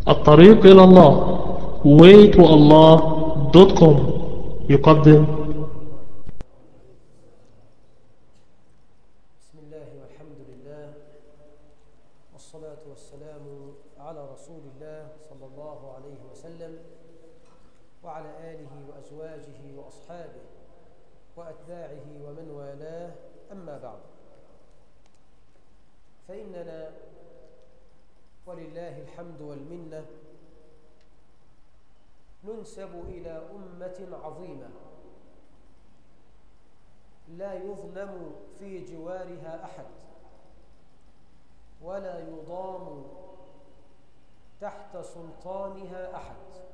الطريق إلى الله waytoallah.com يقدم بسم الله والحمد لله والصلاة والسلام على رسول الله صلى الله عليه وسلم وعلى آله وأزواجه وأصحابه وأتباعه ومن والاه أما بعد فإننا ولله الحمد والمنة ننسب إلى أمة عظيمة لا يظلم في جوارها أحد ولا يضام تحت سلطانها أحد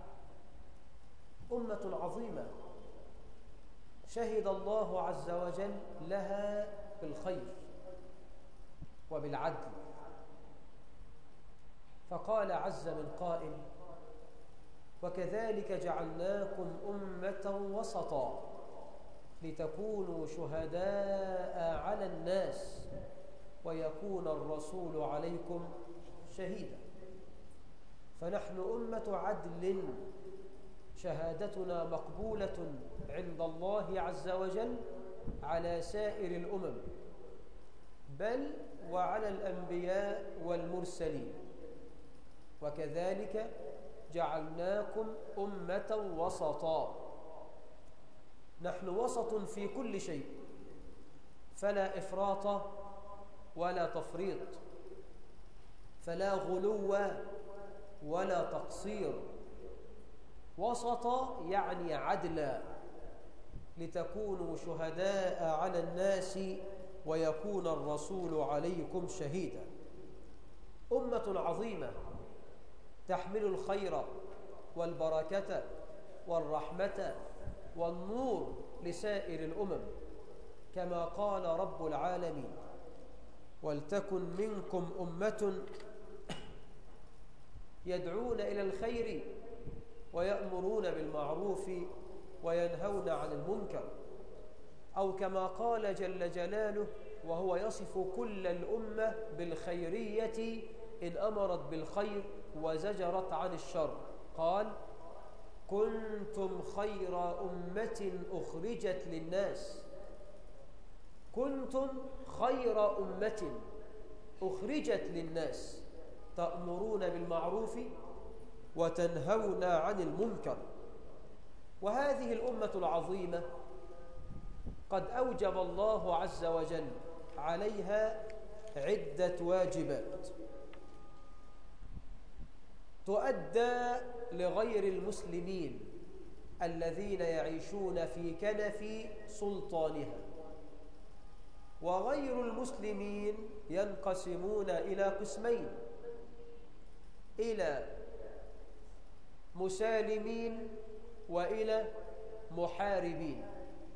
أمة عظيمة شهد الله عز وجل لها بالخير وبالعدل فقال عز من قائل وكذلك جعلناكم أمة وسطا لتكونوا شهداء على الناس ويكون الرسول عليكم شهيدا فنحن أمة عدل شهادتنا مقبولة عند الله عز وجل على سائر الأمم بل وعلى الأنبياء والمرسلين وكذلك جعلناكم أمة وسطا نحن وسط في كل شيء فلا إفراط ولا تفريط فلا غلو ولا تقصير وسط يعني عدلا لتكونوا شهداء على الناس ويكون الرسول عليكم شهيدا أمة عظيمة تحمل الخير والبركة والرحمة والنور لسائر الأمم كما قال رب العالمين ولتكن منكم أمة يدعون إلى الخير ويأمرون بالمعروف وينهون عن المنكر أو كما قال جل جلاله وهو يصف كل الأمة بالخيرية إن أمرت بالخير وزجرت عن الشر قال كنتم خير أمة أخرجت للناس كنتم خير أمة أخرجت للناس تأمرون بالمعروف وتنهون عن المنكر وهذه الأمة العظيمة قد أوجب الله عز وجل عليها عدة واجبات تؤدى لغير المسلمين الذين يعيشون في كنف سلطانها وغير المسلمين ينقسمون إلى قسمين إلى مسالمين وإلى محاربين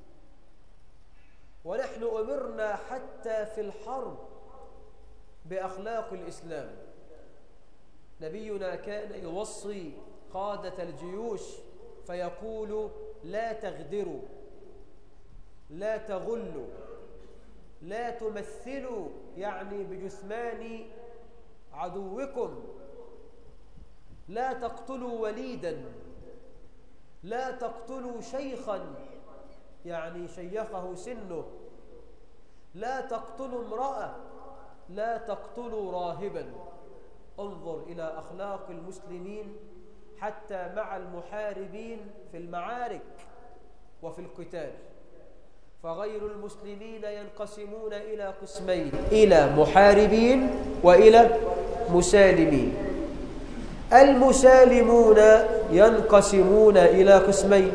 ونحن أمرنا حتى في الحرب بأخلاق الإسلام نبينا كان يوصي قادة الجيوش فيقول لا تغدروا لا تغلوا لا تمثلوا يعني بجثمان عدوكم لا تقتلوا وليدا لا تقتلوا شيخا يعني شيخه سنه لا تقتلوا امرأة لا تقتلوا راهبا انظر إلى أخلاق المسلمين حتى مع المحاربين في المعارك وفي القتال فغير المسلمين ينقسمون إلى قسمين إلى محاربين وإلى مسالمين المسالمون ينقسمون إلى قسمين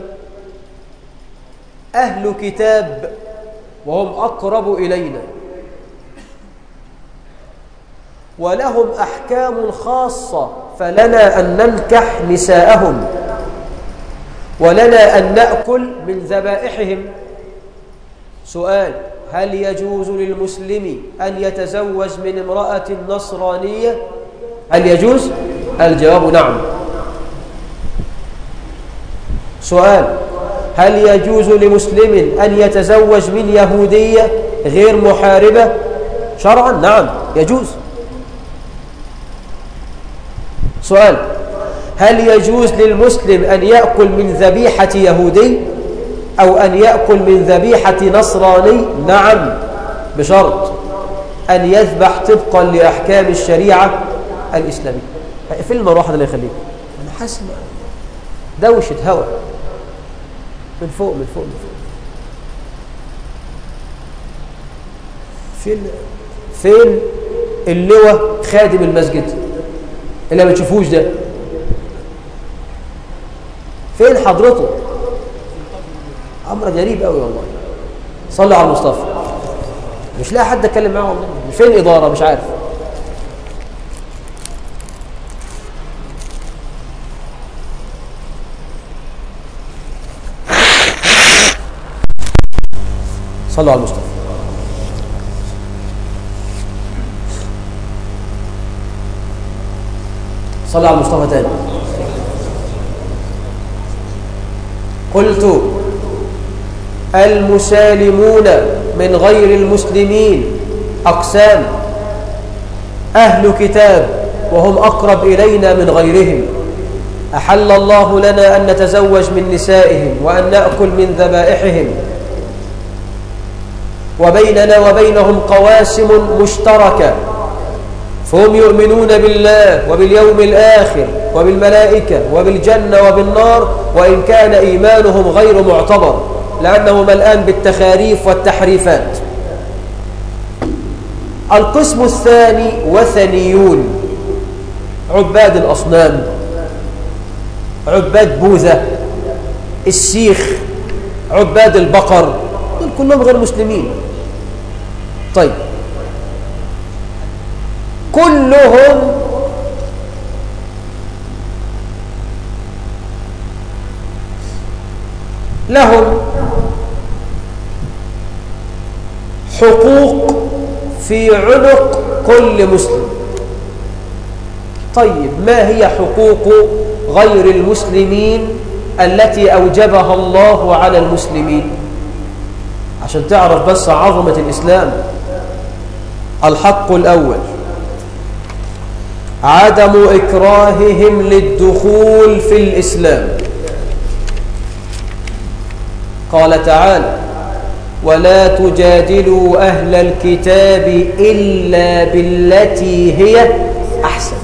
أهل كتاب وهم أقرب إلينا ولهم أحكام خاصة فلنا أن ننكح نساءهم ولنا أن نأكل من ذبائحهم سؤال هل يجوز للمسلم أن يتزوج من امرأة نصرانية هل يجوز الجواب نعم سؤال هل يجوز لمسلم أن يتزوج من يهودية غير محاربة شرعا نعم يجوز سؤال هل يجوز للمسلم أن يأكل من ذبيحة يهودي أو أن يأكل من ذبيحة نصراني نعم بشرط أن يذبح طبقا لأحكام الشريعة الإسلامية في المروحة ده اللي يخليك أنا حاسس دوشة هواء من فوق من فوق من فوق فين فين اللواء خادم المسجد اللي ما تشوفوش ده فين حضرته امر غريب قوي والله صلوا على المصطفى مش لاقي حد اتكلم معاه والله فين الاداره مش عارف صلوا على المصطفى صلوا على المصطفى تاني قلت المسالمون من غير المسلمين أقسام أهل كتاب وهم أقرب إلينا من غيرهم أحل الله لنا أن نتزوج من نسائهم وأن نأكل من ذبائحهم وبيننا وبينهم قواسم مشتركة فهم يؤمنون بالله وباليوم الآخر وبالملائكة وبالجنة وبالنار وإن كان إيمانهم غير معتبر لأنه ملآن بالتخاريف والتحريفات القسم الثاني وثنيون عباد الأصنام عباد بوذا السيخ عباد البقر دول كلهم غير مسلمين طيب كلهم لهم حقوق في عنق كل مسلم طيب ما هي حقوق غير المسلمين التي أوجبها الله على المسلمين عشان تعرف بس عظمة الإسلام الحق الأول عدم إكراههم للدخول في الإسلام قال تعالى ولا تجادلوا أهل الكتاب إلا بالتي هي أحسن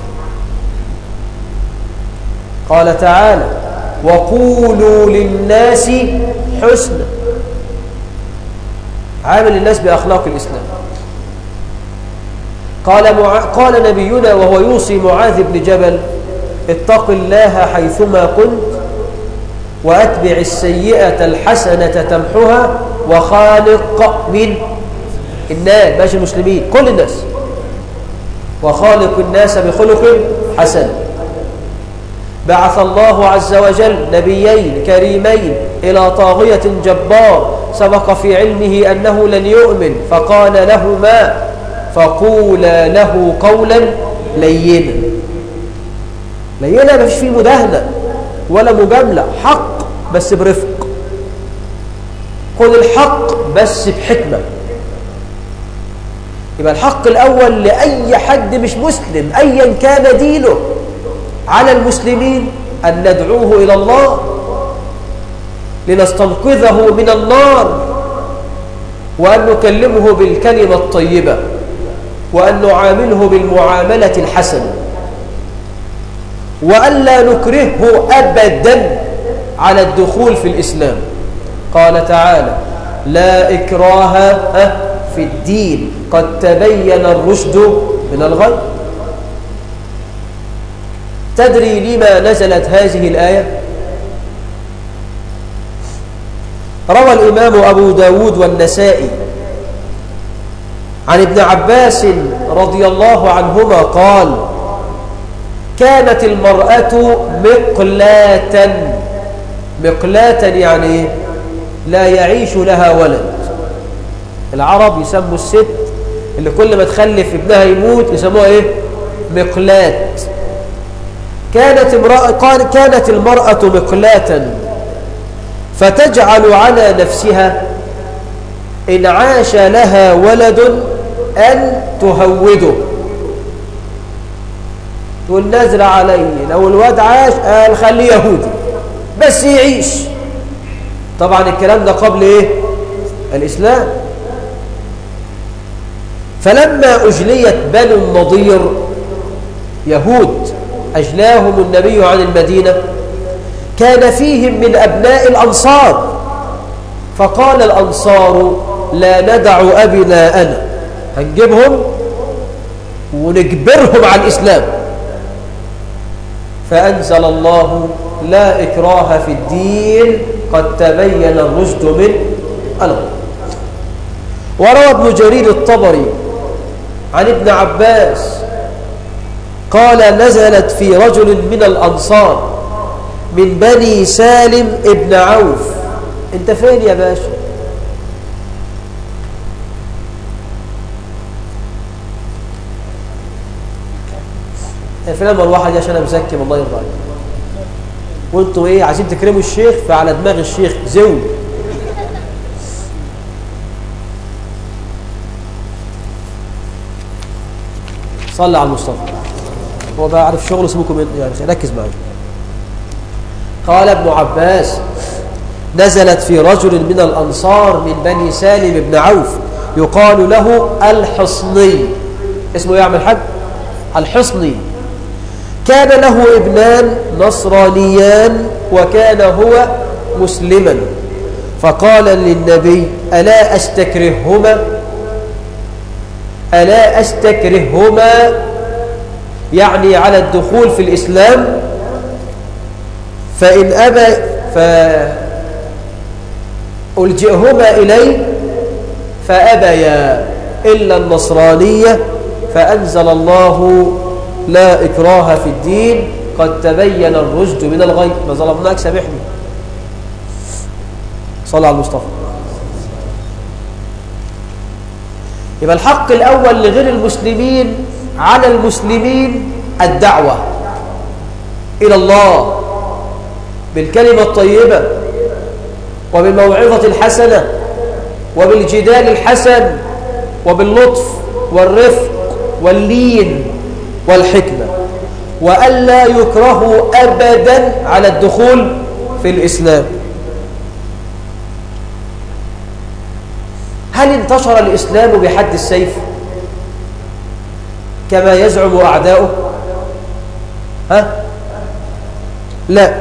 قال تعالى وقولوا للناس حسنا عامل الناس بأخلاق الإسلام قال, مع... قال نبينا وهو يوصي معاذ بن جبل اتق الله حيثما كنت وأتبع السيئة الحسنة تمحها وخالق من الناس باش المسلمين كل الناس وخالق الناس بخلق حسن بعث الله عز وجل نبيين كريمين إلى طاغية جبار سبق في علمه أنه لن يؤمن فقال لهما فقولا له قولا لينا لينا ما فيش فيه مداهنة ولا مجاملة حق بس برفق قل الحق بس بحكمة يبقى الحق الأول لأي حد مش مسلم أيا كان دينه على المسلمين أن ندعوه إلى الله لنستنقذه من النار وأن نكلمه بالكلمة الطيبة وأن نعامله بالمعاملة الحسنة وألا نكرهه أبدا على الدخول في الإسلام قال تعالى لا إكراه في الدين قد تبين الرشد من الغي تدري لما نزلت هذه الآية روى الإمام أبو داود والنسائي عن ابن عباس رضي الله عنهما قال كانت المرأة مقلاة مقلاة يعني لا يعيش لها ولد العرب يسموا الست اللي كل ما تخلف ابنها يموت يسموها ايه مقلات كانت امرأة كانت المرأة مقلاة فتجعل على نفسها إن عاش لها ولد أن تهوده تقول نزل علي لو الواد عاش قال خليه يهودي بس يعيش طبعا الكلام ده قبل ايه الاسلام فلما اجليت بنو النضير يهود اجلاهم النبي عن المدينه كان فيهم من ابناء الانصار فقال الانصار لا ندع ابناءنا هنجيبهم ونجبرهم على الاسلام فأنزل الله لا إكراه في الدين قد تبين الرشد من الغي وروى ابن جرير الطبري عن ابن عباس قال نزلت في رجل من الأنصار من بني سالم ابن عوف انت فين يا باشا فلان الواحد عشان انا مزكي الله يرضى عليك وانتوا ايه عايزين تكرموا الشيخ فعلى دماغ الشيخ زو صلى على المصطفى هو بقى عارف شغله سيبكم من يعني ركز معايا قال ابن عباس نزلت في رجل من الانصار من بني سالم بن عوف يقال له الحصني اسمه ايه يا عم الحاج الحصني كان له ابنان نصرانيان وكان هو مسلما فقال للنبي ألا أستكرههما ألا أستكرههما يعني على الدخول في الإسلام فإن أبى فألجئهما إلي فأبيا إلا النصرانية فأنزل الله لا إكراه في الدين قد تبين الرشد من الغي ما ظلمناك سامحني صلى على المصطفى يبقى الحق الأول لغير المسلمين على المسلمين الدعوة إلى الله بالكلمة الطيبة وبالموعظة الحسنة وبالجدال الحسن وباللطف والرفق واللين والحكمة وألا يكرهوا أبدا على الدخول في الإسلام هل انتشر الإسلام بحد السيف كما يزعم أعداؤه ها لا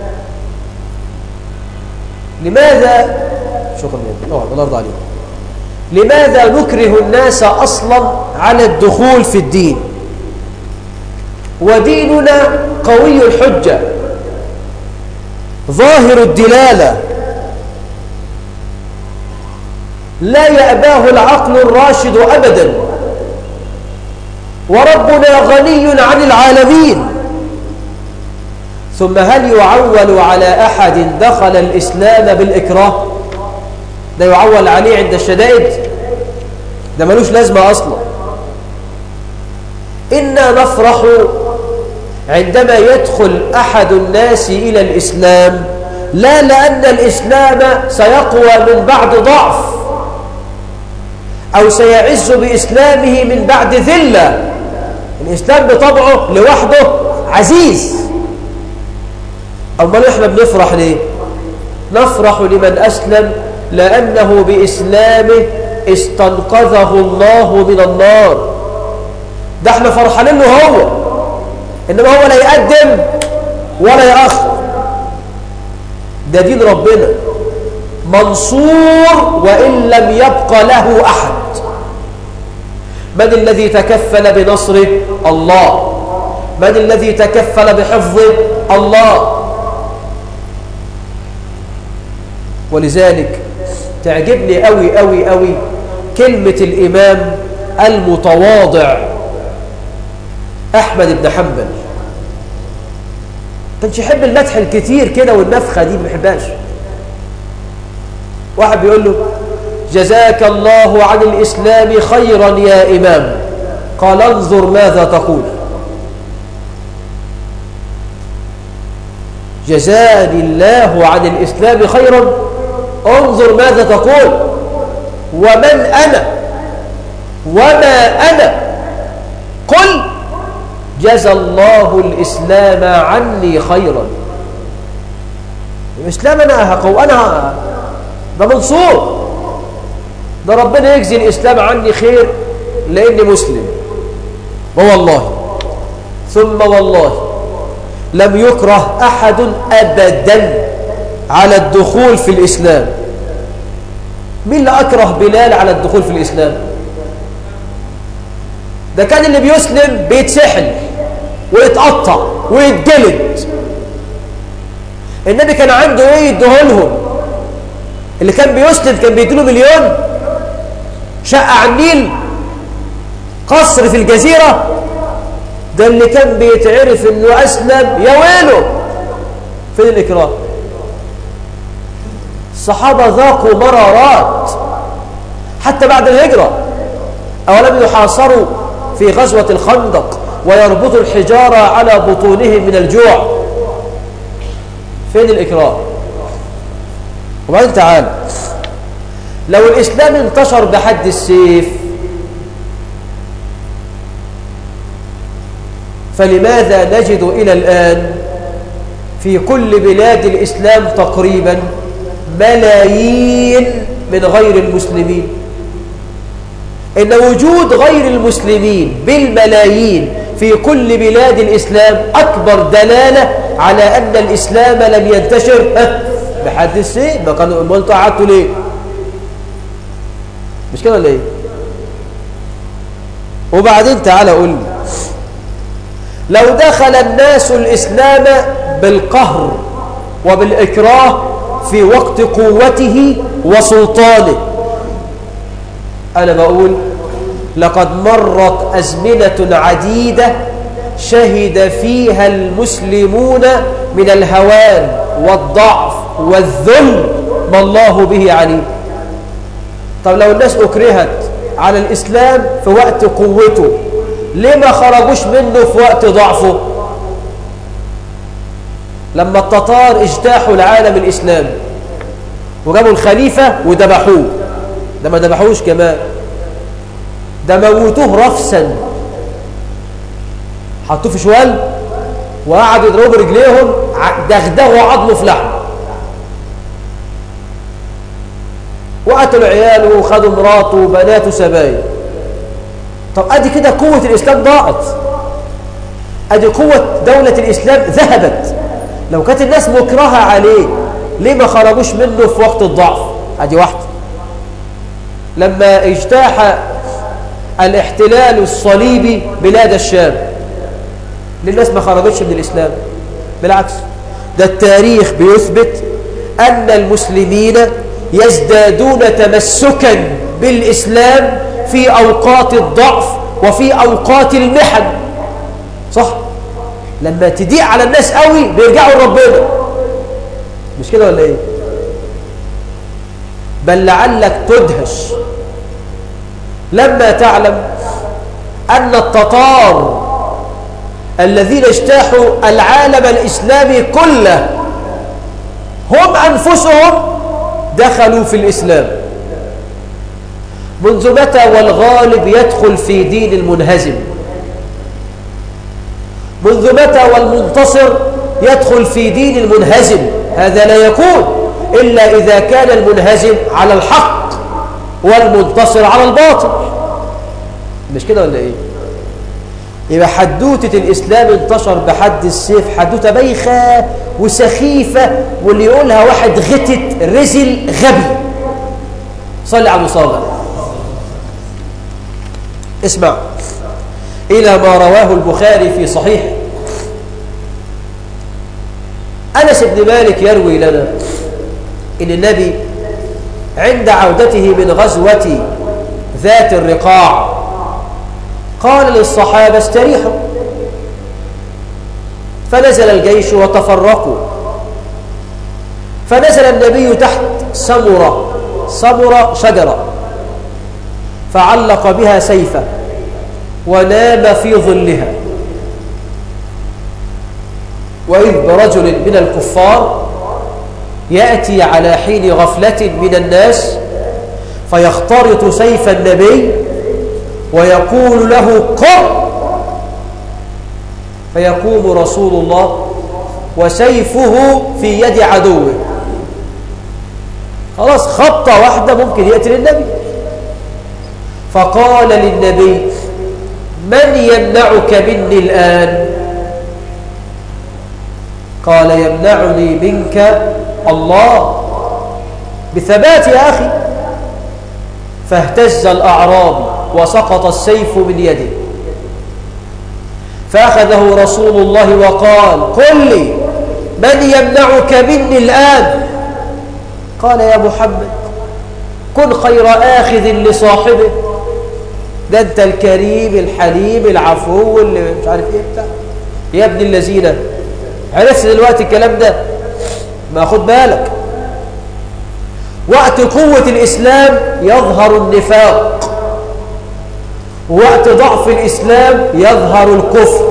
لماذا شكرا لله الله يرضى عليكم لماذا نكره الناس أصلا على الدخول في الدين وديننا قوي الحجة ظاهر الدلالة لا يأباه العقل الراشد أبدا وربنا غني عن العالمين ثم هل يعول على أحد دخل الإسلام بالإكراه ده يعول عليه عند الشدائد ده ملوش لازمة أصلا إنا نفرح عندما يدخل أحد الناس إلى الإسلام لا لأن الإسلام سيقوى من بعد ضعف أو سيعز بإسلامه من بعد ذلة الإسلام بطبعه لوحده عزيز أمال إحنا بنفرح ليه نفرح لمن أسلم لأنه بإسلامه استنقذه الله من النار ده احنا فرحانين له هو إنما هو لا يقدم ولا يأخر ده دين ربنا منصور وإن لم يبق له أحد من الذي تكفل بنصره الله من الذي تكفل بحفظه الله ولذلك تعجبني قوي قوي قوي كلمة الإمام المتواضع أحمد بن حنبل كانش يحب المدح الكتير كده والنفخة دي ما بيحبهاش واحد بيقول له جزاك الله عن الإسلام خيرا يا إمام قال انظر ماذا تقول جزاني الله عن الإسلام خيرا انظر ماذا تقول ومن أنا وما أنا قل جزى الله الإسلام عني خيرا الإسلام أنا هقو أنا ده منصور ده ربنا يجزي الإسلام عني خير لأني مسلم ووالله ثم والله لم يكره أحد أبدا على الدخول في الإسلام مين اللي أكره بلال على الدخول في الإسلام ده كان اللي بيسلم بيتسحل ويتقطع ويتجلد النبي كان عنده ايه يديهولهم اللي كان بيسلم كان بيديله مليون شقة على النيل قصر في الجزيرة ده اللي كان بيتعرف انه اسلم يا ويله فين الاكرام الصحابة ذاقوا مرارات حتى بعد الهجرة أولم يحاصروا في غزوة الخندق ويربطوا الحجارة على بطونهم من الجوع فين الإكرام وبعدين تعال لو الإسلام انتشر بحد السيف فلماذا نجد إلى الآن في كل بلاد الإسلام تقريبا ملايين من غير المسلمين إن وجود غير المسلمين بالملايين في كل بلاد الإسلام أكبر دلالة على أن الإسلام لم ينتشر بحد السيف ما كانوا ما انتوا قعدتوا ليه مش كده ولا ايه وبعدين تعالى قول لي لو دخل الناس الإسلام بالقهر وبالإكراه في وقت قوته وسلطانه أنا بقول لقد مرت أزمنة عديدة شهد فيها المسلمون من الهوان والضعف والذل ما الله به عليم طب لو الناس أكرهت على الإسلام في وقت قوته ليه ما خرجوش منه في وقت ضعفه لما التتار اجتاحوا العالم الإسلامي وجابوا الخليفة وذبحوه ده ما ذبحوش كمان ده موتوه رفسا حطوه في شوال وقعدوا يضربوا رجليهم دغدغوا عظمه في لحم وقتلوا عياله وخدوا مراته وبناته سبايا طب ادي كده قوة الإسلام ضاعت ادي قوة دولة الإسلام ذهبت لو كانت الناس مكرهة عليه ليه ما خرجوش منه في وقت الضعف ادي واحدة لما اجتاح الاحتلال الصليبي بلاد الشام للناس ما خرجتش من الإسلام بالعكس ده التاريخ بيثبت أن المسلمين يزدادون تمسكا بالإسلام في أوقات الضعف وفي أوقات المحن صح لما تضيق على الناس قوي بيرجعوا لربنا مش كده ولا ايه بل لعلك تدهش لما تعلم أن التتار الذين اجتاحوا العالم الإسلامي كله هم أنفسهم دخلوا في الإسلام منذ متى والغالب يدخل في دين المنهزم منذ متى والمنتصر يدخل في دين المنهزم هذا لا يكون إلا إذا كان المنهزم على الحق والمنتصر على الباطل مش كده ولا إيه يبقى حدوتة الإسلام انتشر بحد السيف حدوتة بايخة وسخيفة واللي يقولها واحد غتت رزل غبي صلي على المصابة اسمع إلى ما رواه البخاري في صحيحه أنس بن مالك يروي لنا إن النبي عند عودته من غزوة ذات الرقاع قال للصحابة استريحوا فنزل الجيش وتفرقوا فنزل النبي تحت سمرة سمرة شجرة فعلق بها سيفه ونام في ظلها وإذ برجل من الكفار يأتي على حين غفلة من الناس فيخترط سيف النبي ويقول له قم فيقوم رسول الله وسيفه في يد عدوه خلاص خبطة واحدة ممكن يقتل النبي فقال للنبي من يمنعك مني الآن قال يمنعني منك الله بثبات يا أخي فاهتز الأعراب وسقط السيف من يده فأخذه رسول الله وقال قل لي من يمنعك مني الآن قال يا محمد كن خير آخذ لصاحبه ده انت الكريم الحليم العفو اللي مش عارف ايه بتاع يا ابن الذين عرفت دلوقتي الكلام ده ما خد بالك وقت قوة الإسلام يظهر النفاق وقت ضعف الإسلام يظهر الكفر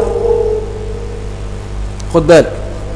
خد بالك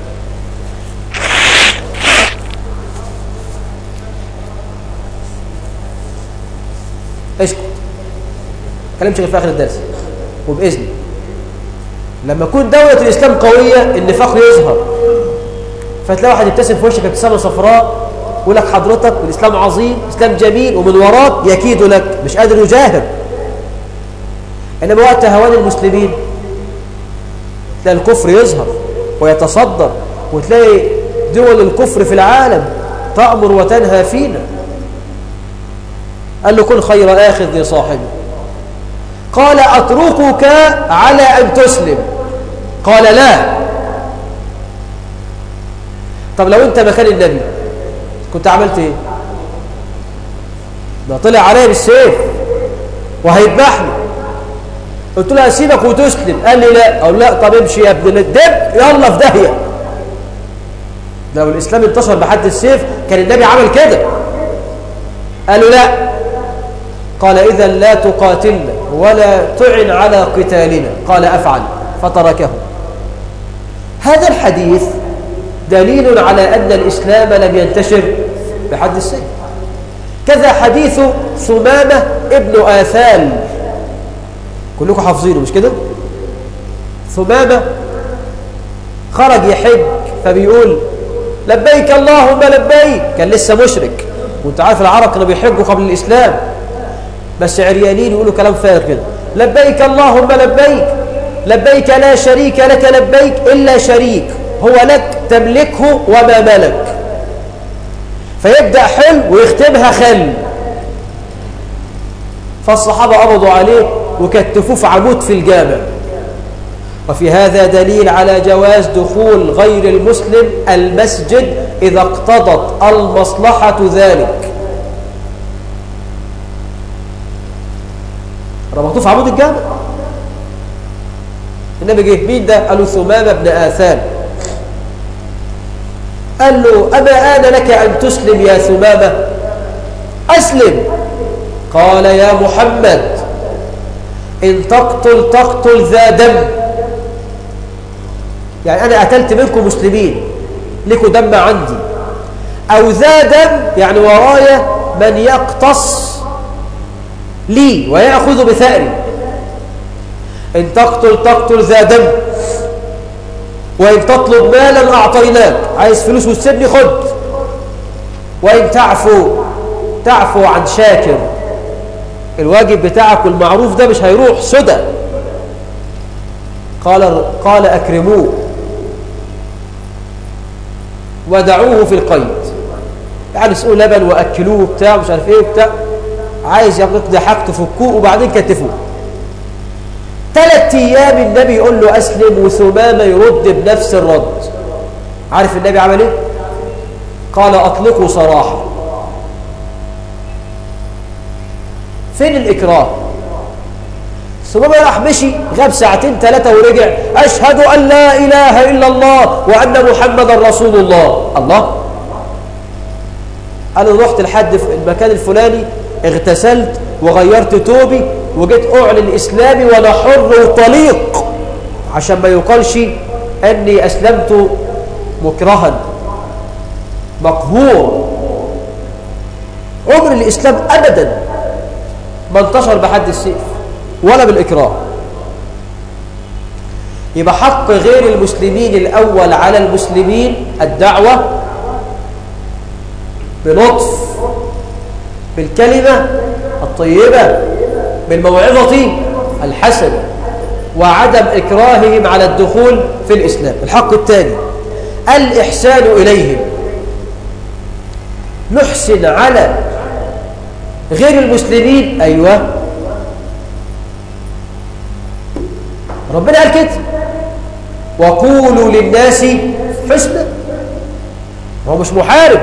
اسكت كلامش غير في آخر الدرس وبإذن لما يكون دولة الإسلام قوية النفاق يظهر فتلاقي واحد يبتسم في وشك ابتسامة صفراء يقول لك حضرتك الإسلام عظيم الإسلام جميل ومن وراك يكيد لك مش قادر يجاهر إنما وقت هوان المسلمين تلاقي الكفر يظهر ويتصدر وتلاقي دول الكفر في العالم تأمر وتنهى فينا قال له كن خير آخذ لصاحبه قال أتركك على أن تسلم قال لا طب لو أنت مكان النبي كنت عملت إيه ده طلع عليه بالسيف وهيذبحني قلت له أسيبك وتسلم قال لي لا أقول لا طب امشي يا ابن الدب يلا في داهية لو الإسلام انتشر بحد السيف كان النبي عمل كده قالوا لا قال إذا لا تقاتلنا ولا تعن على قتالنا قال أفعل فتركه هذا الحديث دليل على أن الإسلام لم ينتشر بحد السيف كذا حديث ثمامة ابن آثال كلكم حافظينه مش كده ثمامة خرج يحج فبيقول لبيك اللهم لبيك كان لسه مشرك وانت عارف العرب كانوا بيحجوا قبل الإسلام بس عريانين يقولوا كلام فارغ كده لبيك اللهم لبيك لبيك لا شريك لك لبيك إلا شريك هو لك تملكه وما ملك فيبدأ حلم ويختمها خل فالصحابة قبضوا عليه وكتفوه في عمود في الجامع وفي هذا دليل على جواز دخول غير المسلم المسجد إذا اقتضت المصلحة ذلك ربطوه في عمود الجامع النبي جه مين ده قالوا ثمامة بن آثان قال له أما آن لك أن تسلم يا ثمامة أسلم قال يا محمد إن تقتل تقتل ذا دم يعني أنا قتلت منكم مسلمين لكم دم عندي أو ذا دم يعني ورايا من يقتص لي ويأخذ بثأري إن تقتل تقتل ذا دم وإن تطلب مالا أعطيناك عايز فلوس وتسيبني خد وإن تعفو تعفو عن شاكر الواجب بتاعك والمعروف ده مش هيروح سدى قال قال أكرموه ودعوه في القيد يعني اسقوا لبن وأكلوه بتاع مش عارف ايه بتاع عايز ياخدك ده حاجته فكوه وبعدين كتفوه ثلاث ايام النبي يقول له اسلم وثمامه يرد بنفس الرد عارف النبي عمل ايه قال اطلقوا صراحه فين الاكراه ثمامه راح مشي غاب ساعتين ثلاثه ورجع اشهد ان لا اله الا الله وان محمدا رسول الله الله انا رحت لحد المكان الفلاني اغتسلت وغيرت توبي وجيت أعلن إسلامي وأنا حر وطليق عشان ما يقالش أني أسلمت مكرها مقهور عمر الإسلام أبدا ما انتشر بحد السيف ولا بالإكراه يبقى حق غير المسلمين الأول على المسلمين الدعوة بلطف بالكلمة الطيبة بالموعظة الحسنة وعدم إكراههم على الدخول في الإسلام الحق الثاني الإحسان إليهم نحسن على غير المسلمين أيوة ربنا قال كده وقولوا للناس حسنا هو مش محارب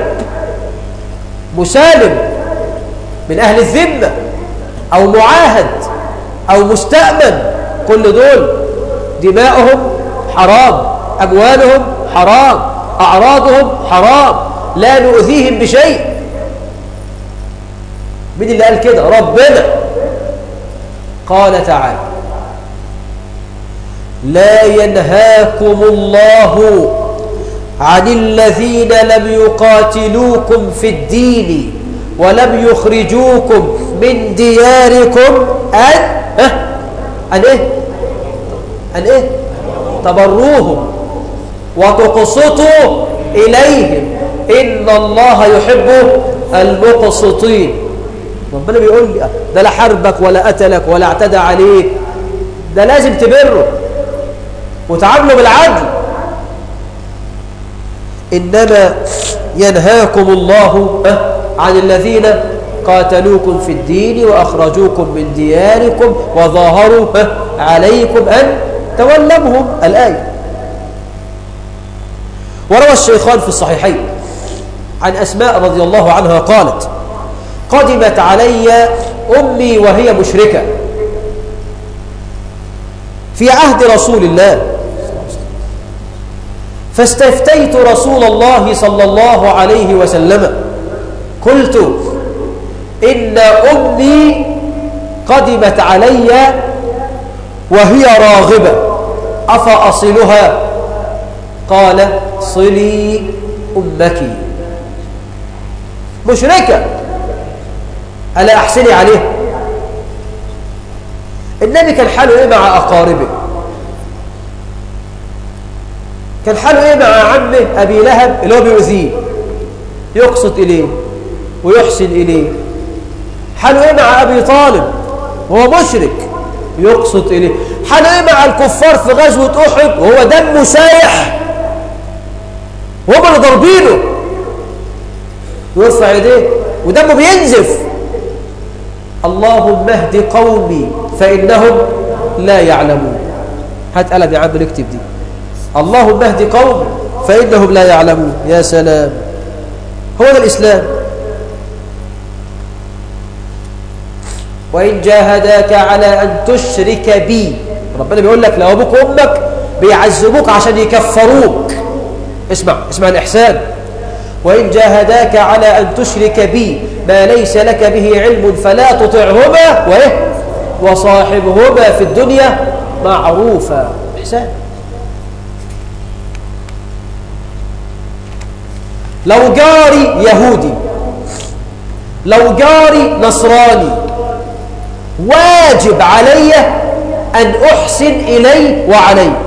مسالم من أهل الذمة أو معاهد أو مستأمن كل دول دماؤهم حرام أموالهم حرام أعراضهم حرام لا نؤذيهم بشيء مين اللي قال كده ربنا قال تعالى لا ينهاكم الله عن الذين لم يقاتلوكم في الدين ولم يخرجوكم من دياركم أن أه؟ أن إيه أن إيه تبروهم وتقسطوا إليهم إن الله يحب المقسطين ربنا بيقول لي ده لا حربك ولا قتلك ولا اعتدى عليك ده لازم تبره وتعامله بالعدل إنما ينهاكم الله عن الذين قاتلوكم في الدين وأخرجوكم من دياركم وظاهروا عليكم أن تولمهم الآية وروى الشيخان في الصحيحين عن أسماء رضي الله عنها قالت قدمت علي أمي وهي مشركة في عهد رسول الله فاستفتيت رسول الله صلى الله عليه وسلم قلت إن أمي قدمت علي وهي راغبة أفأصلها قال صلي أمك مشركة ألا أحسني عليه النبي كان حاله إيه مع أقاربه كان حاله إيه مع عمه أبي لهب اللي هو بيؤذيه يقصد إليه ويحسن إليه حاله إيه مع أبي طالب وهو مشرك يقصد إليه حاله إيه مع الكفار في غزوة أحد وهو دمه سايح وهم اللي ضاربينه يرفع يديه ودمه بينزف اللهم اهد قومي فإنهم لا يعلمون هات قلم يا عم نكتب دي اللهم اهد قومي فإنهم لا يعلمون يا سلام هو ده الإسلام وإن جاهداك على أن تشرك بي ربنا بيقول لك لو أبوك وأمك بيعذبوك عشان يكفروك اسمع اسمع الإحسان وإن جاهداك على أن تشرك بي ما ليس لك به علم فلا تطعهما وإيه وصاحبهما في الدنيا معروفا إحسان لو جاري يهودي لو جاري نصراني واجب علي أن أحسن إليه وعليه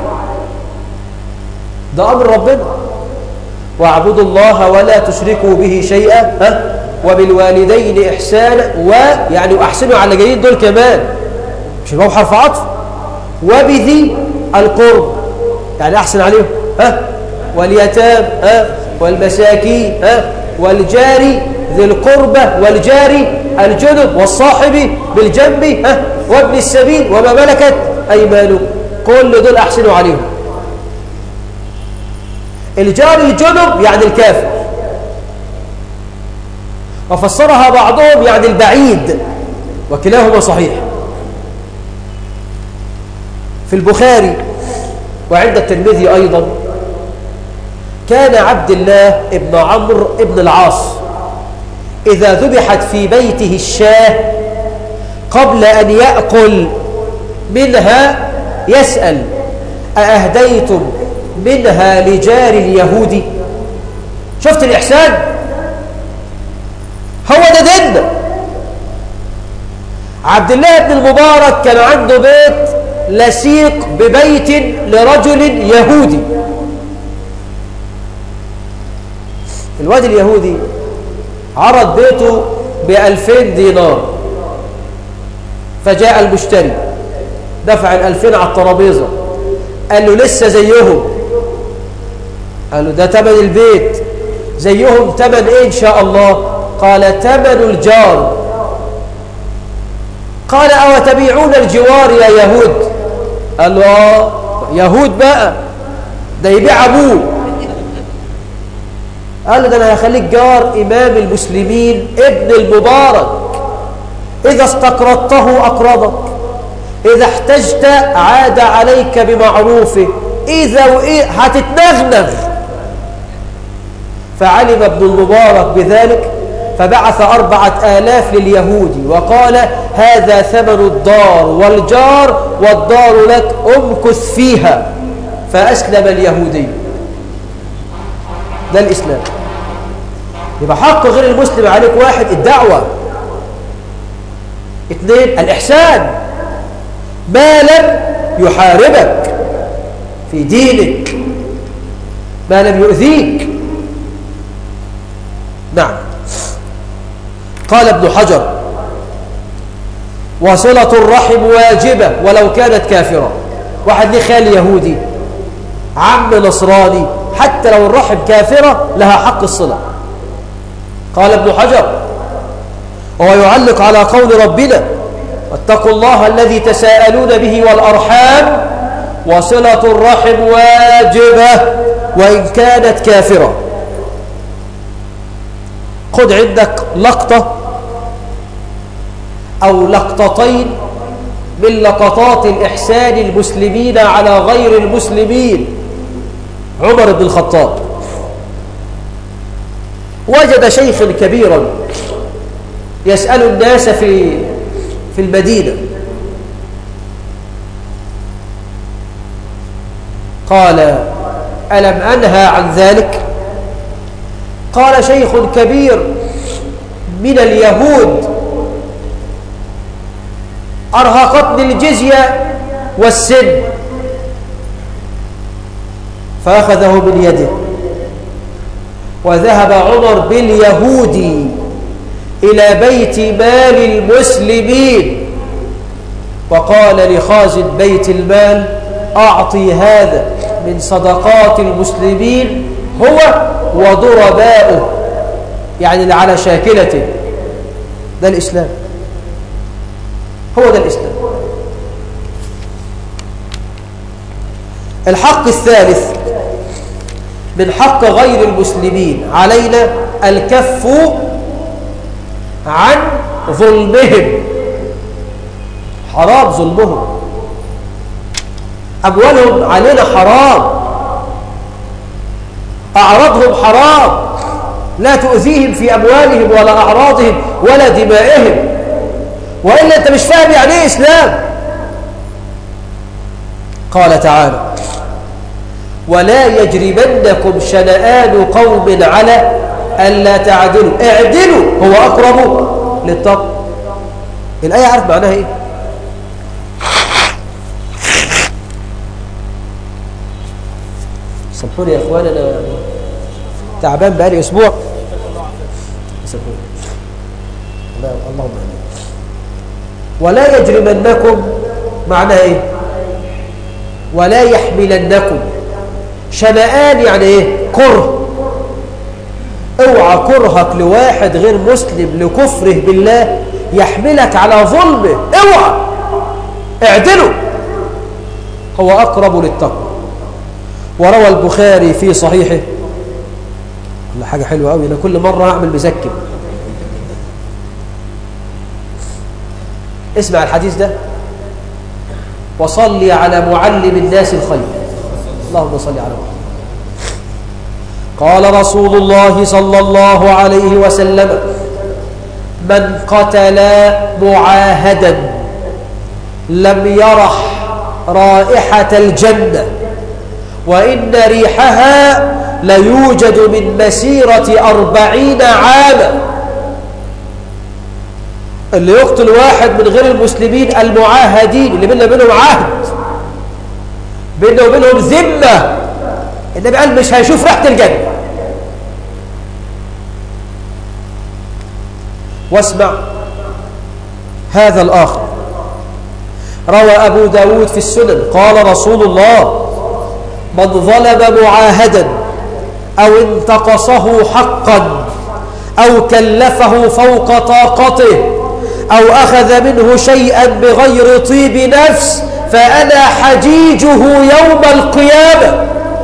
ده أمر ربنا واعبدوا الله ولا تشركوا به شيئا ها وبالوالدين إحسانا ويعني وأحسنوا على جيد دول كمان مش يبقوا حرف عطف وبذي القرب يعني أحسن عليهم ها واليتام ها والمساكين ها والجاري ذي القربة والجاري الجنب والصاحب بالجنب ها وابن السبيل وما ملكت أيمانه كل دول أحسنوا عليهم الجار الجنب يعني الكافر وفسرها بعضهم يعني البعيد وكلاهما صحيح في البخاري وعند الترمذي أيضا كان عبد الله ابن عمرو ابن العاص إذا ذبحت في بيته الشاه قبل أن يأكل منها يسأل أأهديتم منها لجار اليهودي شفت الإحسان هو ده ديننا عبد الله بن المبارك كان عنده بيت لسيق ببيت لرجل يهودي الواد اليهودي عرض بيته بألفين دينار فجاء المشتري دفع الألفين على الترابيزة قال له لسه زيهم قال له ده تمن البيت زيهم تمن ايه ان شاء الله قال تمن الجار قال او تبيعون الجوار يا يهود قال له اه يهود بقى ده يبيع ابوه قال له ده انا هخليك جار امام المسلمين ابن المبارك اذا استقرضته اقرضك اذا احتجت عاد عليك بمعروفه اذا وايه هتتنغنغ فعلم ابن المبارك بذلك فبعث أربعة آلاف لليهودي وقال هذا ثمن الدار والجار والدار لك امكث فيها فأسلم اليهودي ده الإسلام يبقى حق غير المسلم عليك واحد الدعوة اثنين الإحسان ما لم يحاربك في دينك ما لم يؤذيك نعم قال ابن حجر وصلة الرحم واجبة ولو كانت كافرة واحد ليه خال يهودي عم نصراني حتى لو الرحم كافرة لها حق الصلة قال ابن حجر وهو يعلق على قول ربنا واتقوا الله الذي تساءلون به والأرحام وصلة الرحم واجبة وإن كانت كافرة خد عندك لقطة أو لقطتين من لقطات الإحسان المسلمين على غير المسلمين عمر بن الخطاب وجد شيخا كبيرا يسأل الناس في في المدينة قال ألم أنهى عن ذلك قال شيخ كبير من اليهود أرهقتني الجزية والسن فأخذه من يده وذهب عمر باليهودي إلى بيت مال المسلمين وقال لخازن بيت المال أعطي هذا من صدقات المسلمين هو وضرباؤه يعني اللي على شاكلته ده الإسلام هو ده الإسلام الحق الثالث من حق غير المسلمين علينا الكف عن ظلمهم حرام ظلمهم أموالهم علينا حرام أعراضهم حرام لا تؤذيهم في أموالهم ولا أعراضهم ولا دمائهم وإلا أنت مش فاهم يعني إيه إسلام قال تعالى ولا يجرمنكم شنآن قوم على ألا تعدلوا اعدلوا هو أقرب للتقوى الآية عارف معناها إيه سامحوني يا إخوان أنا تعبان بقالي أسبوع سامحوني اللهم آمين ولا يجرمنكم معناها إيه ولا يحملنكم شنآن يعني إيه كره اوعى كرهك لواحد غير مسلم لكفره بالله يحملك على ظلمه اوعى اعدلوا هو أقرب للتقوى وروى البخاري في صحيحه كل حاجة حلوة قوي أنا كل مرة هعمل مزكم اسمع الحديث ده وصلي على معلم الناس الخير اللهم صل على محمد قال رسول الله صلى الله عليه وسلم من قتل معاهدا لم يرح رائحة الجنة وإن ريحها ليوجد من مسيرة أربعين عاما اللي يقتل واحد من غير المسلمين المعاهدين اللي بيننا بينهم عهد بينه وبينهم ذمة النبي قال مش هيشوف ريحة الجنة واسمع هذا الآخر روى أبو داود في السنن قال رسول الله من ظلم معاهدا أو انتقصه حقا أو كلفه فوق طاقته أو أخذ منه شيئا بغير طيب نفس فأنا حجيجه يوم القيامة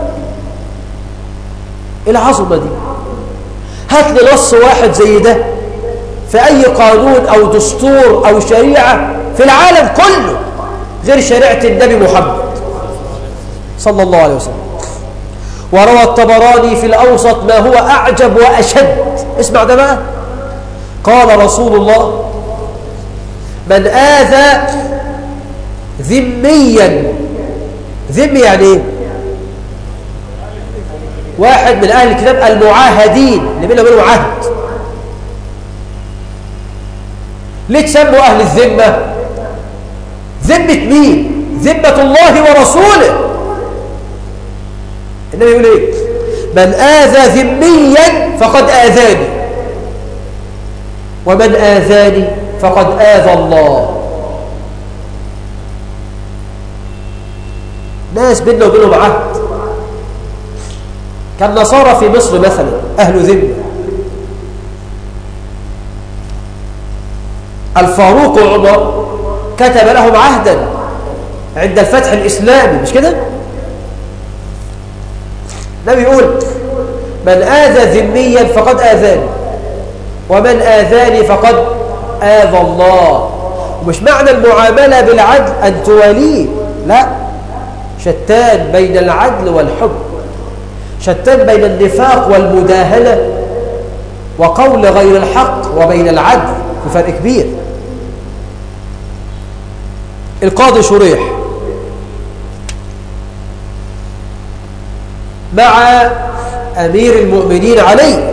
العظمة دي هات لي نص واحد زي ده في أي قانون أو دستور أو شريعة في العالم كله غير شريعة النبي محمد صلى الله عليه وسلم وروى الطبراني في الأوسط ما هو أعجب وأشد اسمع ده بقى قال رسول الله من آذى ذميا ذمي يعني ايه واحد من أهل الكتاب المعاهدين اللي بينهم وبينهم عهد ليه تسموا أهل الذمة ذمة مين ذمة الله ورسوله النبي يقول ايه من آذى ذميا فقد آذاني ومن آذاني فقد آذى الله ناس بيننا وبينهم عهد كالنصارى في مصر مثلا أهل ذمة الفاروق عمر كتب لهم عهدا عند الفتح الإسلامي مش كده؟ النبي يقول من آذى ذميا فقد آذاني ومن آذاني فقد آذى الله ومش معنى المعاملة بالعدل أن تواليه لا شتان بين العدل والحب شتان بين النفاق والمداهنة وقول غير الحق وبين العدل في فرق كبير القاضي شريح مع أمير المؤمنين علي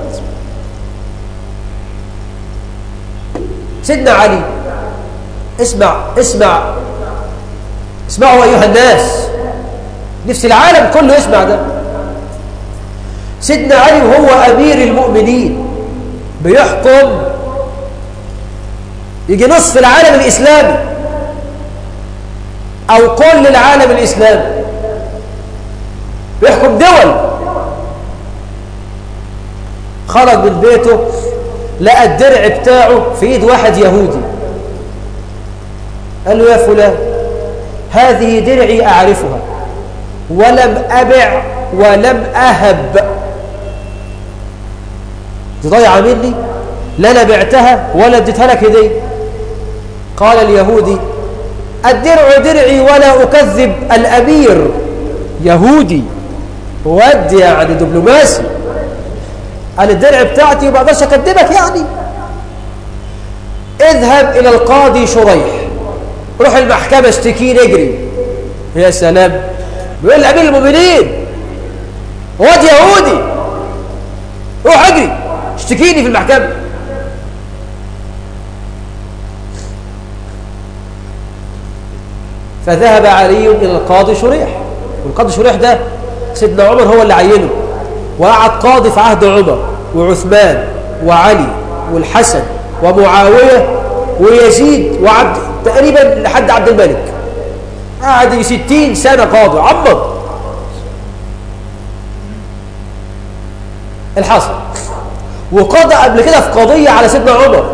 سيدنا علي اسمع اسمع اسمعوا أيها الناس نفس العالم كله يسمع ده سيدنا علي وهو أمير المؤمنين بيحكم يجي نصف العالم الإسلامي أو كل العالم الإسلامي بيحكم دول خرج من بيته لقى الدرع بتاعه في ايد واحد يهودي قال له يا فلان هذه درعي أعرفها ولم أبع ولم أهب دي ضايعة مني لا أنا بعتها ولا اديتها لك هدية قال اليهودي الدرع درعي ولا أكذب الأمير يهودي ودي يعني دبلوماسي قال الدرع بتاعتي ما اقدرش اكدبك يعني اذهب الى القاضي شريح روح المحكمه اشتكي نجري يا سلام بيقول لامير المؤمنين واد يهودي روح اجري اشتكيني في المحكمه فذهب علي الى القاضي شريح والقاضي شريح ده سيدنا عمر هو اللي عينه وقعد قاضي في عهد عمر وعثمان وعلي والحسن ومعاوية ويزيد وعبد تقريبا لحد عبد الملك قعد ستين سنة قاضي عمر الحصل وقضى قبل كده في قضية على سيدنا عمر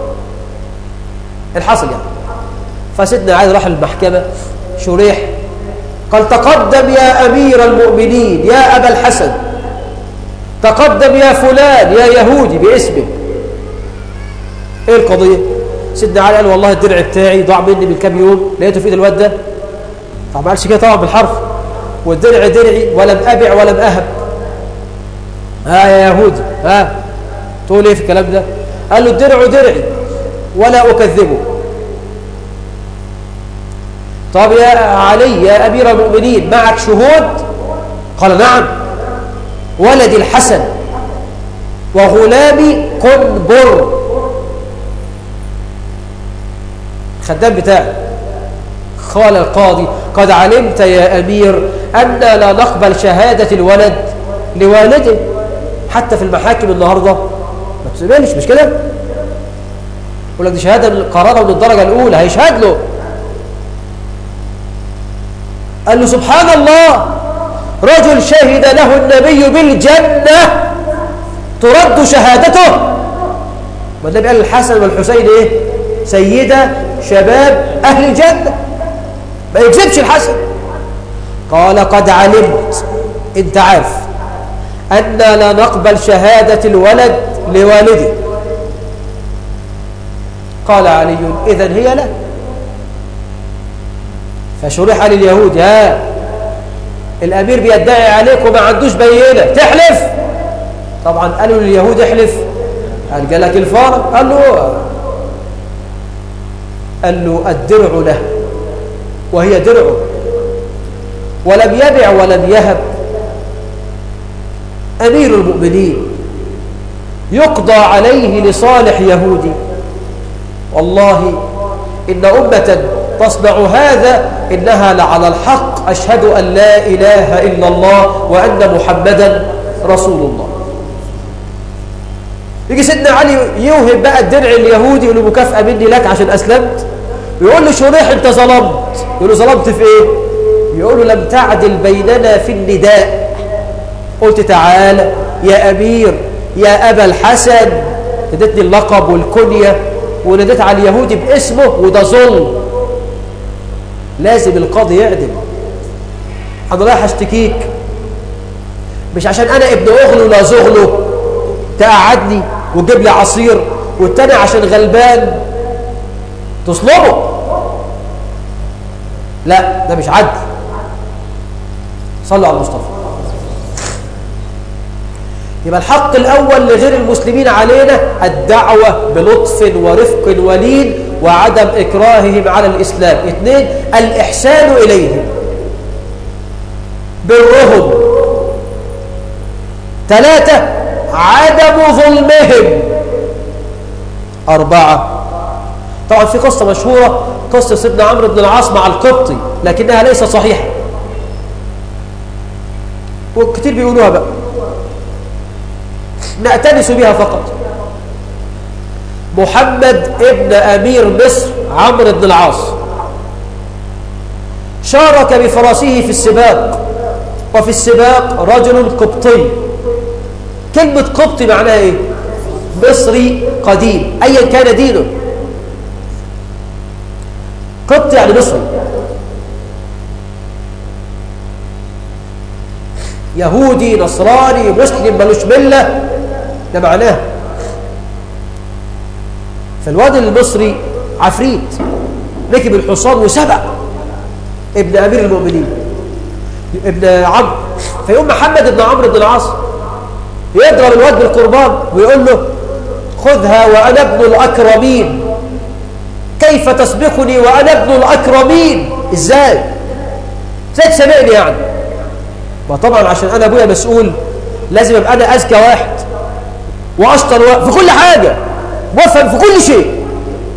الحصل يعني فسيدنا علي راح المحكمة شريح قال تقدم يا أمير المؤمنين يا أبا الحسن تقدم يا فلان يا يهودي باسمه ايه القضية سيدنا علي قال والله الدرع بتاعي ضاع مني من كام يوم لقيته في ايد الواد ده طبعا ما قالش كده طبعا بالحرف والدرع درعي ولم ابع ولم اهب ها يا يهودي ها تقول ايه في الكلام ده قال له الدرع درعي ولا اكذبه طب يا علي يا امير المؤمنين معك شهود قال نعم ولدي الحسن وغلامي قنبر الخدام بتاعي قال القاضي قد علمت يا أمير أن لا نقبل شهادة الولد لوالده حتى في المحاكم النهاردة ما تسمعلش مش كده يقول لك دي شهادة قرارة من الدرجة الأولى هيشهد له قال له سبحان الله رجل شهد له النبي بالجنة ترد شهادته والنبي قال الحسن والحسين ايه سيدة شباب أهل الجنة ما يكذبش الحسن قال قد علمت انت عارف أن لا نقبل شهادة الولد لوالده قال علي إذن هي لا فشرح لليهود ها الأمير بيدعي عليك وما عندوش بينة تحلف طبعا قالوا لليهود احلف قال جالك الفارق قال له قال له الدرع له وهي درعه ولم يبع ولم يهب أمير المؤمنين يقضى عليه لصالح يهودي والله إن أمة تصنع هذا إنها لعلى الحق أشهد أن لا إله إلا الله وأن محمدا رسول الله يجي سيدنا علي يوهب بقى الدرع اليهودي يقول له مكافأة مني لك عشان أسلمت يقول له شريح أنت ظلمت يقول له ظلمت في إيه يقول له لم تعدل بيننا في النداء قلت تعالى يا أمير يا أبا الحسن ادتني اللقب والكنية وناديت على اليهودي باسمه وده ظلم لازم القاضي يعدل انا رايح اشتكيك مش عشان انا ابن اغلو لا زغلو تقعدني وتجيب لي عصير والتاني عشان غلبان تصلبه لا ده مش عدل صلوا على المصطفى يبقى الحق الأول لغير المسلمين علينا الدعوة بلطف ورفق ولين وعدم إكراههم على الإسلام اثنين الإحسان إليهم برهم ثلاثة عدم ظلمهم أربعة طبعا في قصة مشهورة قصة سيدنا عمرو بن العاص مع القبطي لكنها ليست صحيحة وكتير بيقولوها بقى نأتنس بها فقط محمد ابن أمير مصر عمرو بن العاص شارك بفرسه في السباق وفي السباق رجل قبطي كلمة قبطي معناها ايه مصري قديم ايا كان دينه قبطي يعني مصري يهودي نصراني مسلم ملوش مله ده معناه فالواد المصري عفريت ركب الحصان وسبق ابن امير المؤمنين ابن عمرو فيقوم محمد بن عمرو بن العاص يضرب الواد بالقربان ويقول له خذها وانا ابن الاكرمين كيف تسبقني وانا ابن الاكرمين ازاي ازاي تسابقني يعني ما طبعا عشان انا ابويا مسؤول لازم ابقى انا اذكى واحد واشطر واحد في كل حاجه وافهم في كل شيء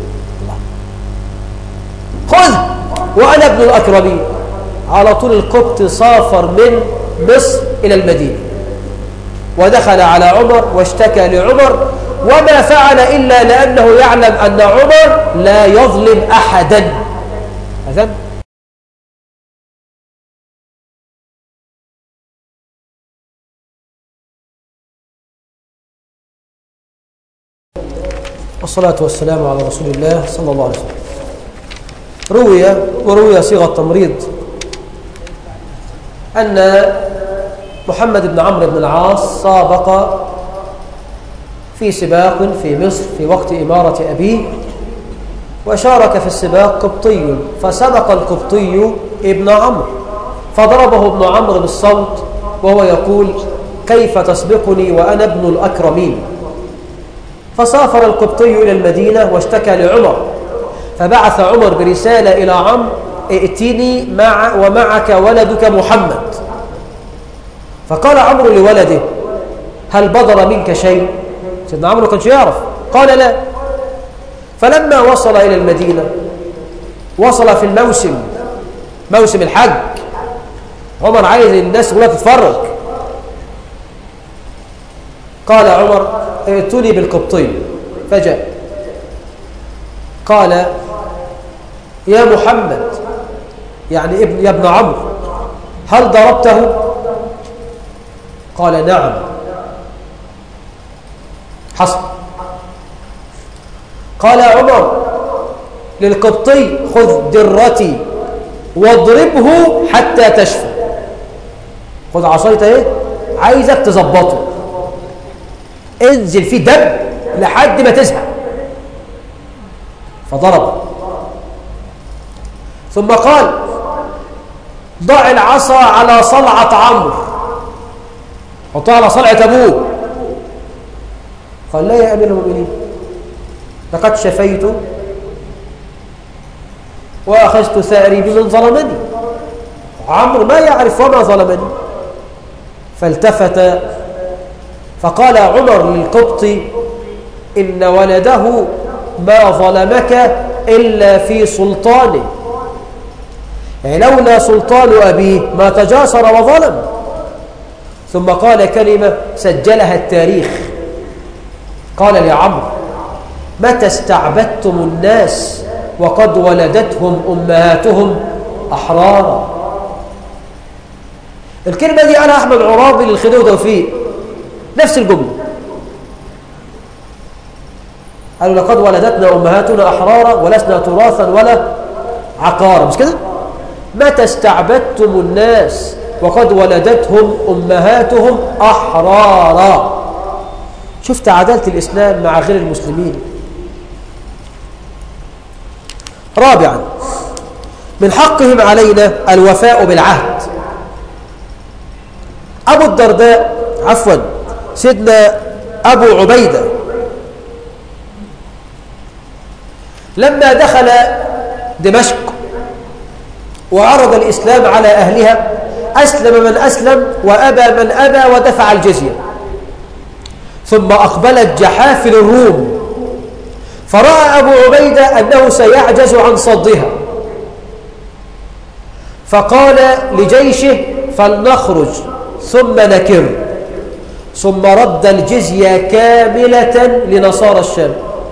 خذ وانا ابن الاكرمين على طول القبط سافر من مصر الى المدينه ودخل على عمر واشتكى لعمر وما فعل الا لانه يعلم ان عمر لا يظلم احدا هذا والصلاة والسلام على رسول الله صلى الله عليه وسلم روي وروي صيغة تمريض أن محمد بن عمرو بن العاص سابق في سباق في مصر في وقت إمارة أبيه وشارك في السباق قبطي فسبق القبطي ابن عمرو فضربه ابن عمرو بالصوت وهو يقول كيف تسبقني وأنا ابن الأكرمين فسافر القبطي إلى المدينة واشتكى لعمر فبعث عمر برسالة إلى عمرو ائتني مع ومعك ولدك محمد فقال عمرو لولده هل بضر منك شيء سيدنا عمرو كانش يعرف قال لا فلما وصل إلى المدينة وصل في الموسم موسم الحج عمر عايز الناس كلها تتفرج قال عمر ائتوني بالقبطي فجاء قال يا محمد يعني ابن يا ابن عمرو هل ضربته قال نعم حصل قال عمر للقبطي خذ درتي واضربه حتى تشفى خذ عصايته ايه عايزك تظبطه انزل فيه دم لحد ما تزهق فضربه ثم قال ضع العصا على صلعة عمرو حطها على صلعة أبوه قال لا يا أمير المؤمنين لقد شفيت وأخذت ثأري بمن ظلمني عمرو ما يعرف وما ظلمني فالتفت فقال عمر للقبط إن ولده ما ظلمك إلا في سلطانه يعني لولا سلطان أبيه ما تجاسر وظلم ثم قال كلمة سجلها التاريخ قال لعمرو متى استعبدتم الناس وقد ولدتهم أمهاتهم أحرارا الكلمة دي قالها أحمد عرابي للخديوي توفيق نفس الجملة قالوا لقد ولدتنا أمهاتنا أحرارا ولسنا تراثا ولا عقارا مش كده متى استعبدتم الناس وقد ولدتهم أمهاتهم أحرارا شفت عدالة الإسلام مع غير المسلمين رابعا من حقهم علينا الوفاء بالعهد أبو الدرداء عفوا سيدنا أبو عبيدة لما دخل دمشق وعرض الإسلام على أهلها أسلم من أسلم وأبى من أبى ودفع الجزية ثم أقبلت جحافل الروم فرأى أبو عبيدة أنه سيعجز عن صدها فقال لجيشه فلنخرج ثم نكر ثم رد الجزية كاملة لنصارى الشام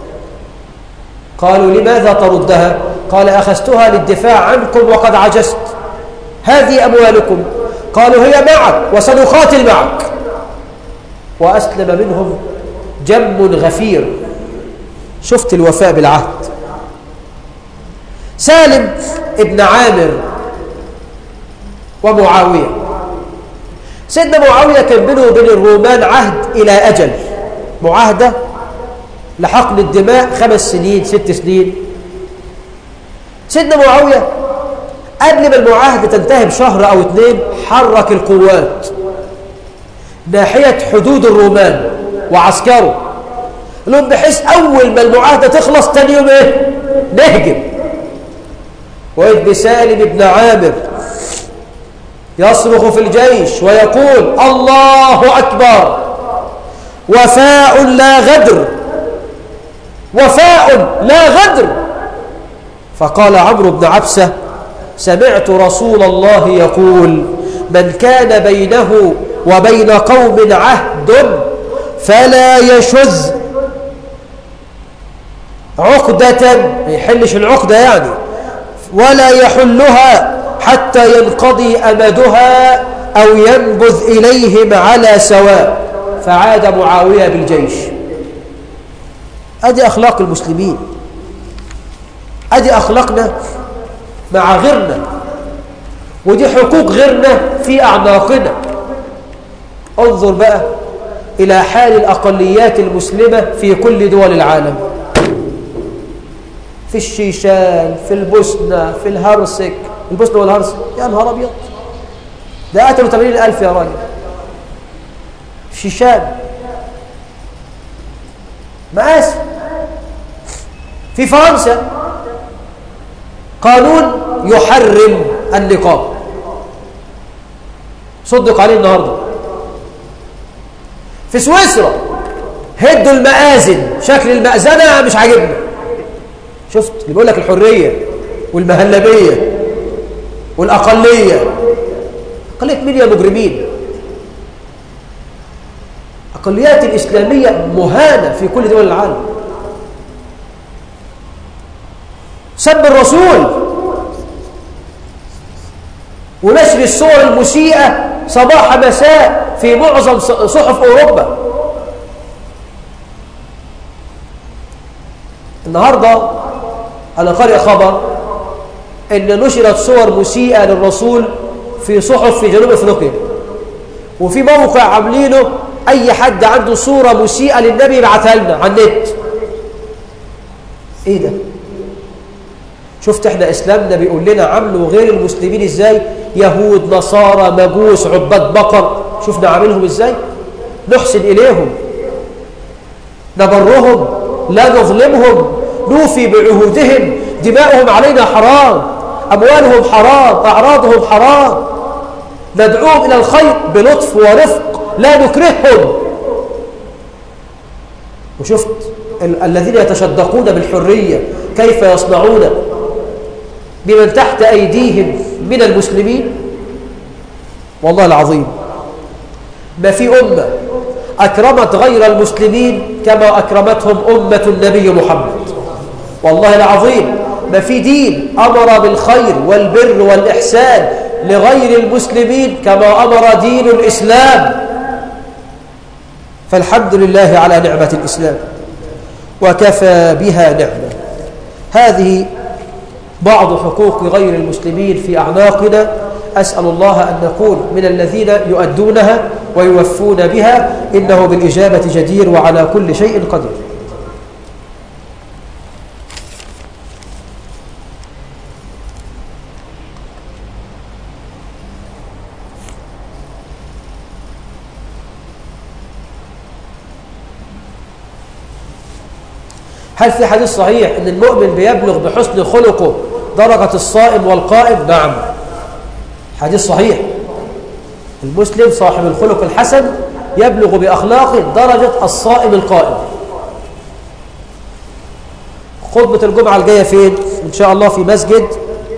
قالوا لماذا تردها قال أخذتها للدفاع عنكم وقد عجزت هذه أموالكم قالوا هي معك وسنقاتل معك وأسلم منهم جم غفير شفت الوفاء بالعهد سالم ابن عامر ومعاوية سيدنا معاوية كان بينه وبين الرومان عهد إلى أجل معاهدة لحقن الدماء خمس سنين ست سنين سيدنا معاوية قبل ما المعاهدة تنتهي بشهر أو اتنين حرك القوات ناحية حدود الرومان وعسكره لهم بحيث أول ما المعاهدة تخلص تاني يوم إيه؟ نهجم وإذ بسالم بن عامر يصرخ في الجيش ويقول الله أكبر وفاء لا غدر وفاء لا غدر فقال عمرو بن عبسة سمعت رسول الله يقول من كان بينه وبين قوم عهد فلا يشذ عقدة ما يحلش العقدة يعني ولا يحلها حتى ينقضي أمدها أو ينبذ إليهم على سواء فعاد معاوية بالجيش أدي أخلاق المسلمين أدي أخلاقنا مع غيرنا ودي حقوق غيرنا في أعناقنا انظر بقى إلى حال الأقليات المسلمة في كل دول العالم في الشيشان في البوسنة في الهرسك البوسنة والهرسك يا نهار أبيض ده قتلوا 80 ألف يا راجل الشيشان مآسي في فرنسا قانون يحرم النقاب صدق عليه النهارده في سويسرا هدوا المآذن شكل المأذنة مش عاجبنا شفت اللي بيقول لك الحرية والمهلبية والأقلية أقلية مين يا مجرمين أقليات الإسلامية مهانة في كل دول العالم سب الرسول ونشر الصور المسيئة صباح مساء في معظم صحف أوروبا النهاردة أنا قارئ خبر أن نشرت صور مسيئة للرسول في صحف في جنوب أفريقيا وفي موقع عاملينه أي حد عنده صورة مسيئة للنبي يبعتها لنا على النت إيه ده؟ شفت احنا إسلامنا بيقول لنا عملوا غير المسلمين إزاي؟ يهود نصارى مجوس عباد بقر شفنا عاملهم إزاي؟ نحسن إليهم نبرهم لا نظلمهم نوفي بعهودهم دماؤهم علينا حرام أموالهم حرام أعراضهم حرام ندعوهم إلى الخير بلطف ورفق لا نكرههم وشفت ال الذين يتشدقون بالحرية كيف يصنعون بمن تحت أيديهم من المسلمين والله العظيم ما في أمة أكرمت غير المسلمين كما أكرمتهم أمة النبي محمد والله العظيم ما في دين أمر بالخير والبر والإحسان لغير المسلمين كما أمر دين الإسلام فالحمد لله على نعمة الإسلام وكفى بها نعمة هذه بعض حقوق غير المسلمين في أعناقنا أسأل الله أن نكون من الذين يؤدونها ويوفون بها إنه بالإجابة جدير وعلى كل شيء قدير هل في حديث صحيح أن المؤمن بيبلغ بحسن خلقه درجة الصائم والقائم نعم حديث صحيح المسلم صاحب الخلق الحسن يبلغ بأخلاقه درجة الصائم القائم خطبة الجمعة الجاية فين؟ إن شاء الله في مسجد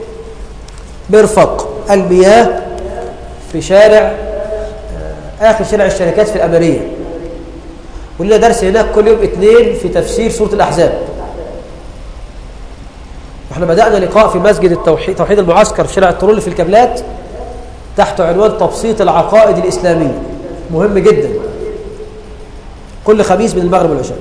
مرفق المياه في شارع آخر شارع الشركات في الأمرية ولنا درس هناك كل يوم اثنين في تفسير سورة الأحزاب احنا بدأنا لقاء في مسجد التوحيد توحيد المعسكر في شارع الترول في الكابلات تحت عنوان تبسيط العقائد الإسلامية مهم جدا كل خميس من المغرب والعشاء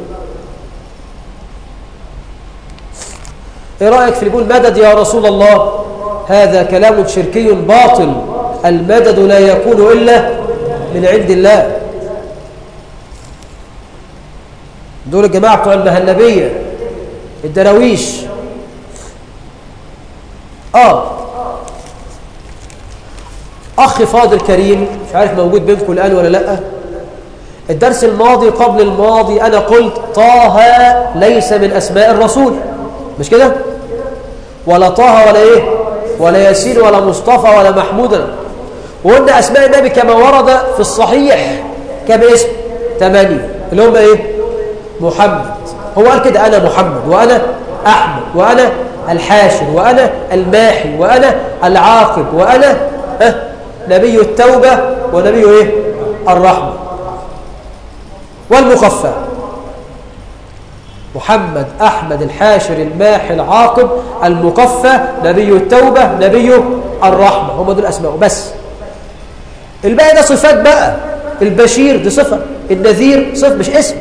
ايه رأيك في يقول مدد يا رسول الله هذا كلام شركي باطل المدد لا يكون إلا من عند الله دول الجماعة بتوع المهلبية الدراويش آه أخ فاضل كريم مش عارف موجود بينكم الآن ولا لأ الدرس الماضي قبل الماضي أنا قلت طه ليس من أسماء الرسول مش كده ولا طه ولا إيه ولا ياسين ولا مصطفى ولا محمود وقلنا أسماء النبي كما ورد في الصحيح كم اسم ثمانية اللي هم إيه محمد هو قال كده أنا محمد وأنا أحمد وأنا الحاشر وأنا الماحي وأنا العاقب وأنا ها نبي التوبة ونبي إيه الرحمة والمخفى محمد أحمد الحاشر الماحي العاقب المكفى نبي التوبة نبي الرحمة هم دول أسماء بس الباقي ده صفات بقى البشير دي صفة النذير صفة مش اسم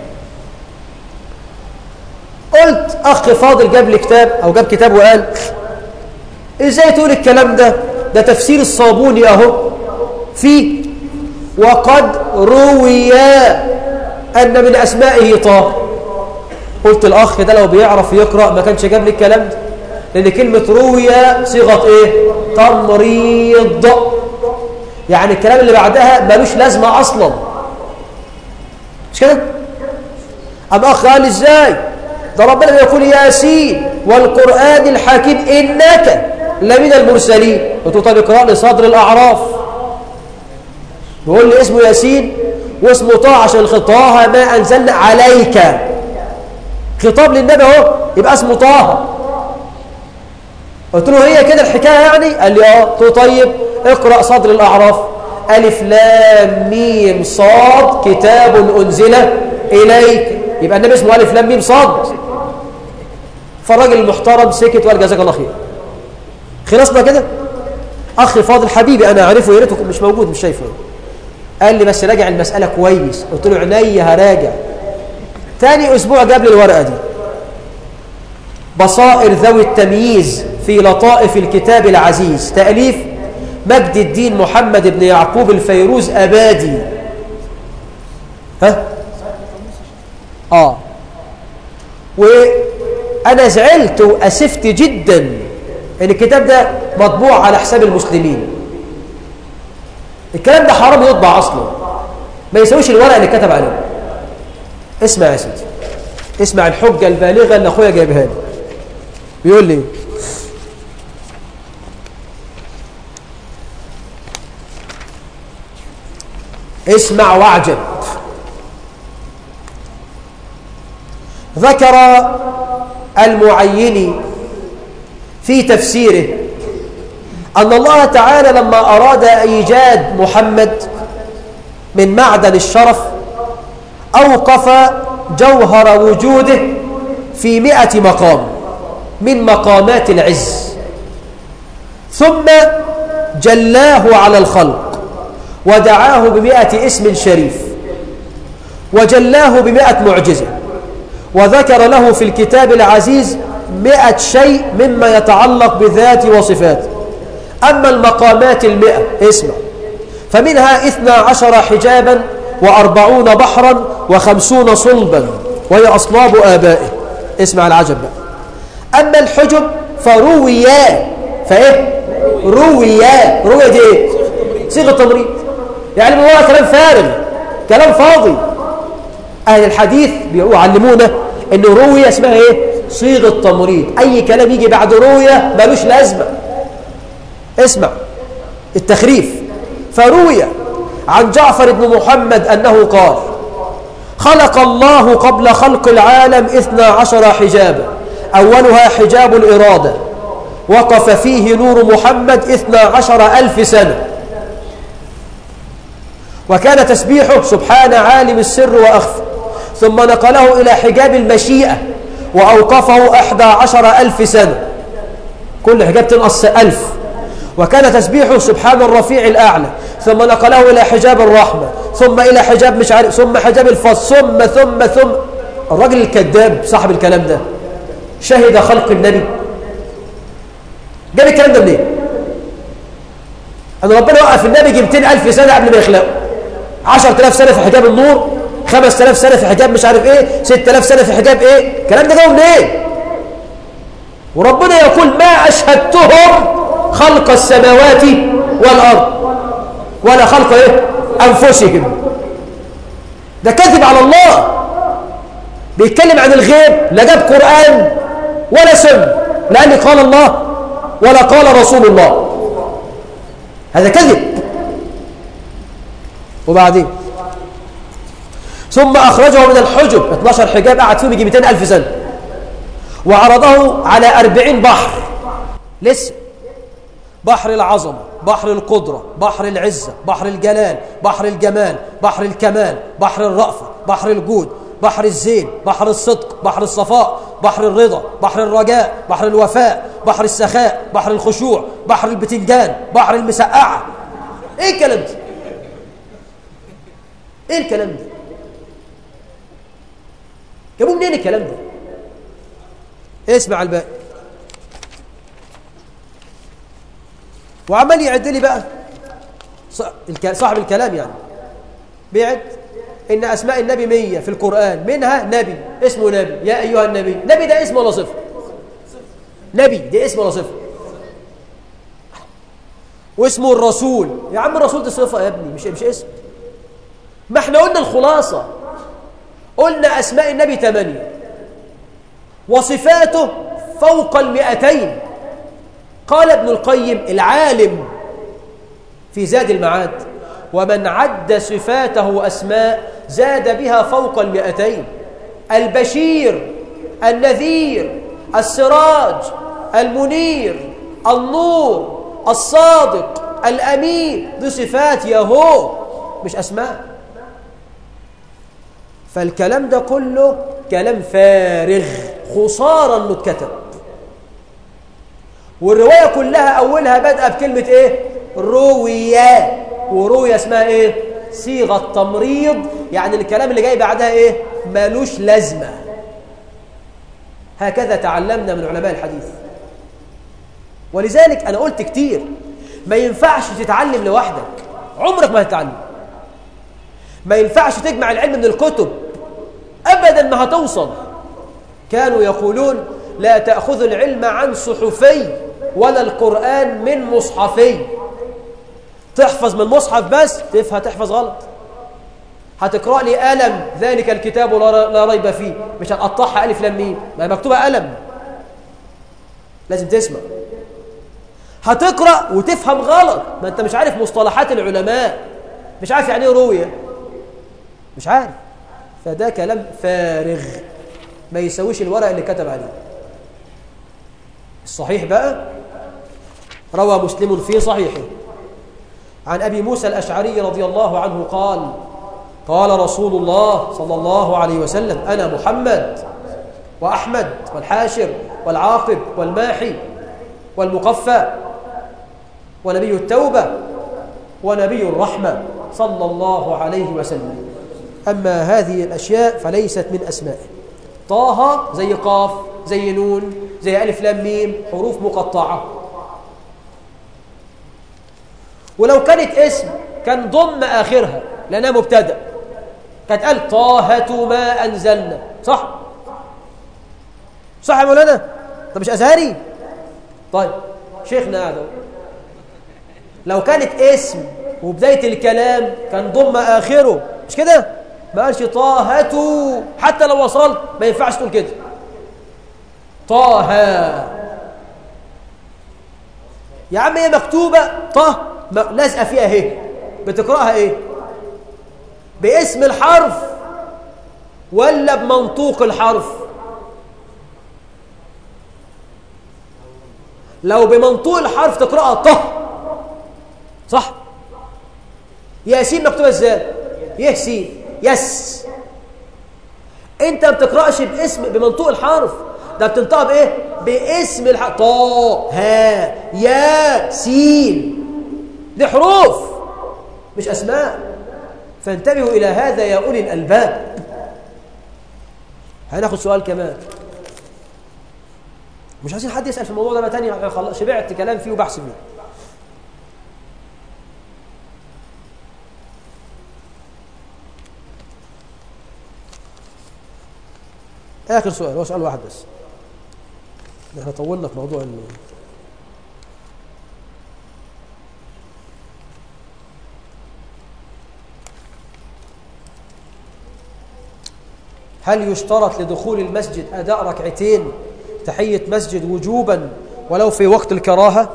قلت أخ فاضل جاب لي كتاب أو جاب كتاب وقال إزاي تقول الكلام ده ده تفسير الصابوني أهو فيه وقد روي أن من أسمائه طه قلت الأخ ده لو بيعرف يقرأ ما كانش جاب لي الكلام ده لأن كلمة روي صيغة إيه تمريض يعني الكلام اللي بعدها ملوش لازمة أصلا مش كده أم أخ قال إزاي ده ربنا بيقول ياسين والقرآن الحكيم إنك لمن المرسلين قلت طب اقرأ لي صدر الأعراف بيقول لي اسمه ياسين واسمه طه عشان خطاها ما أنزلنا عليك خطاب للنبي اهو يبقى اسمه طه قلت له هي كده الحكاية يعني قال لي اه قلت له طيب اقرأ صدر الأعراف ألف لام ميم صاد كتاب أنزل إليك يبقى النبي اسمه ألف لام ميم صاد فالراجل المحترم سكت وقال جزاك الله خير خلصنا كده أخي فاضل حبيبي أنا أعرفه يا ريته مش موجود مش شايفه قال لي بس راجع المسألة كويس قلت له عينيا هراجع تاني أسبوع جاب لي الورقة دي بصائر ذوي التمييز في لطائف الكتاب العزيز تأليف مجد الدين محمد بن يعقوب الفيروز أبادي ها؟ آه وأنا زعلت وأسفت جدا إن الكتاب ده مطبوع على حساب المسلمين الكلام ده حرام يطبع أصلا ما يسويش الورق اللي كتب عليه اسمع يا سيدي اسمع الحجة البالغة اللي أخويا جايبها لي بيقول لي اسمع واعجب ذكر المعيني في تفسيره أن الله تعالى لما أراد إيجاد محمد من معدن الشرف أوقف جوهر وجوده في مئة مقام من مقامات العز ثم جلاه على الخلق ودعاه بمئة اسم شريف وجلاه بمئة معجزة وذكر له في الكتاب العزيز مئة شيء مما يتعلق بذات وصفات أما المقامات المئة اسمع فمنها إثنى عشر حجابا وأربعون بحرا وخمسون صلبا وهي أصلاب آبائه اسمع العجب بقى أما الحجب فرويا فإيه رويا رويا دي إيه صيغة تمريض يعني من هو كلام فارغ كلام فاضي أهل الحديث بيعلمونا أن روية اسمها إيه صيغة تمريض أي كلام يجي بعد روية ملوش لازمة اسمع التخريف فروي عن جعفر بن محمد أنه قال خلق الله قبل خلق العالم اثنا عشر حجابا أولها حجاب الإرادة وقف فيه نور محمد اثنا عشر ألف سنة وكان تسبيحه سبحان عالم السر وأخفى ثم نقله إلى حجاب المشيئة وأوقفه أحدى عشر ألف سنة كل حجاب تنقص ألف وكان تسبيحه سبحان الرفيع الأعلى ثم نقله إلى حجاب الرحمة ثم إلى حجاب مش عارف ثم حجاب الفصل ثم ثم ثم الراجل الكذاب صاحب الكلام ده شهد خلق النبي جاب الكلام ده منين أن ربنا وقف النبي جي 200 ألف سنة قبل ما يخلقه 10000 سنة في حجاب النور 5000 سنة في حجاب مش عارف ايه 6000 سنة في حجاب ايه الكلام ده جاي منين وربنا يقول ما أشهدتهم خلق السماوات والأرض ولا خلق ايه أنفسهم ده كذب على الله بيتكلم عن الغيب لا جاب قرآن ولا سنة لأن قال الله ولا قال رسول الله هذا كذب وبعدين ثم أخرجه من الحجب 12 حجاب قعد فيهم يجي 200 ألف سنة وعرضه على 40 بحر لسه بحر العظمة بحر القدرة بحر العزة بحر الجلال بحر الجمال بحر الكمال بحر الرأفة بحر الجود بحر الزين بحر الصدق بحر الصفاء بحر الرضا بحر الرجاء بحر الوفاء بحر السخاء بحر الخشوع بحر البتنجان بحر المسقعة ايه الكلام ده ايه الكلام ده جابوا منين الكلام ده اسمع الباقي وعمال يعد لي بقى صاحب الكلام يعني بيعد إن أسماء النبي مية في القرآن منها نبي اسمه نبي يا أيها النبي نبي ده اسم ولا صفة نبي ده اسم ولا صفة واسمه الرسول يا عم الرسول دي صفة يا ابني مش مش اسم ما احنا قلنا الخلاصة قلنا أسماء النبي ثمانية وصفاته فوق المئتين قال ابن القيم العالم في زاد المعاد ومن عد صفاته أسماء زاد بها فوق المئتين البشير النذير السراج المنير النور الصادق الأمين دي صفات يهو مش أسماء فالكلام ده كله كلام فارغ خسارا انه اتكتب والرواية كلها أولها بادئه بكلمة إيه؟ روية وروية اسمها إيه؟ صيغة تمريض يعني الكلام اللي جاي بعدها إيه؟ مالوش لازمة هكذا تعلمنا من علماء الحديث ولذلك أنا قلت كتير ما ينفعش تتعلم لوحدك عمرك ما هتتعلم ما ينفعش تجمع العلم من الكتب أبدا ما هتوصل كانوا يقولون لا تأخذ العلم عن صحفي ولا القرآن من مصحفي تحفظ من مصحف بس تفهم تحفظ غلط هتقرأ لي ألم ذلك الكتاب لا ريب فيه مش هتقطعها ألف لام ميم ما هي مكتوبة ألم لازم تسمع هتقرأ وتفهم غلط ما أنت مش عارف مصطلحات العلماء مش عارف يعني ايه رؤية مش عارف فده كلام فارغ ما يسويش الورق اللي كتب عليه الصحيح بقى روى مسلم في صحيحه عن أبي موسى الأشعري رضي الله عنه قال قال رسول الله صلى الله عليه وسلم أنا محمد وأحمد والحاشر والعاقب والماحي والمقفى ونبي التوبة ونبي الرحمة صلى الله عليه وسلم أما هذه الأشياء فليست من أسمائه طه زي قاف زي نون زي ألف لام ميم حروف مقطعة ولو كانت اسم كان ضم آخرها لأنها مبتدأ كانت قال طاهة ما أنزلنا صح صح يا مولانا طب مش أزهري طيب شيخنا هذا لو كانت اسم وبداية الكلام كان ضم آخره مش كده ما قالش طاهة حتى لو وصلت ما ينفعش تقول كده طه يا عم هي مكتوبة طه لازقة فيها اهي بتقرأها ايه باسم الحرف ولا بمنطوق الحرف لو بمنطوق الحرف تقرأها طه صح ياسين مكتوبة ازاي ياسين يس انت ما بتقراش باسم بمنطوق الحرف ده بتنطق بايه باسم الحرف طا ها يا سين دي حروف مش اسماء فانتبهوا الى هذا يا اولي الالباب هناخد سؤال كمان مش عايزين حد يسال في الموضوع ده بقى تاني شبعت كلام فيه وبحث فيه آخر سؤال هو سؤال واحد بس احنا طولنا في موضوع ال هل يشترط لدخول المسجد أداء ركعتين تحية مسجد وجوبا ولو في وقت الكراهة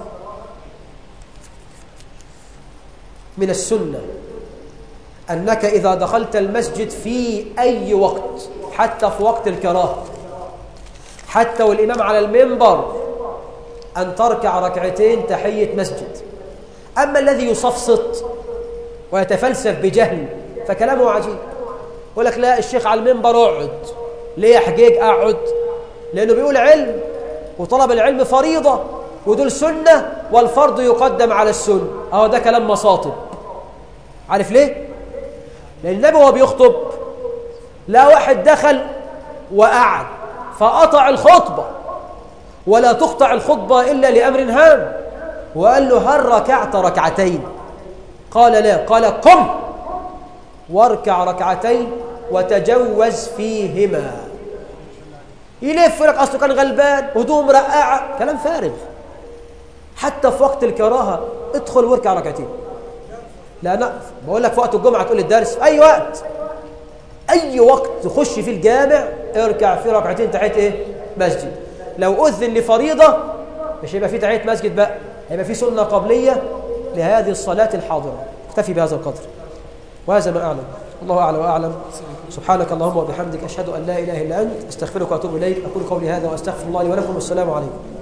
من السنة أنك إذا دخلت المسجد في أي وقت حتى في وقت الكراهة حتى والإمام على المنبر أن تركع ركعتين تحية مسجد أما الذي يصفصط ويتفلسف بجهل فكلامه عجيب يقول لك لا الشيخ على المنبر اقعد ليه يا حجيج اقعد لأنه بيقول علم وطلب العلم فريضة ودول سنة والفرض يقدم على السنة أهو ده كلام مصاطب عارف ليه؟ لأن النبي وهو بيخطب لا واحد دخل وقعد فقطع الخطبة ولا تقطع الخطبة إلا لأمر هام وقال له هل ركعت ركعتين قال لا قال قم واركع ركعتين وتجوز فيهما يلف لك أصله كان غلبان هدوم رقاعة كلام فارغ حتى في وقت الكراهة ادخل واركع ركعتين لا لا بقول لك في وقت الجمعة تقول الدرس في أي وقت أي وقت تخش في الجامع اركع في ركعتين تحية إيه؟ مسجد لو أذن لفريضة مش هيبقى في تحية مسجد بقى هيبقى في سنة قبلية لهذه الصلاة الحاضرة اكتفي بهذا القدر وهذا ما أعلم الله أعلى وأعلم سبحانك اللهم وبحمدك أشهد أن لا إله إلا أنت أستغفرك وأتوب إليك أقول قولي هذا وأستغفر الله لي ولكم والسلام عليكم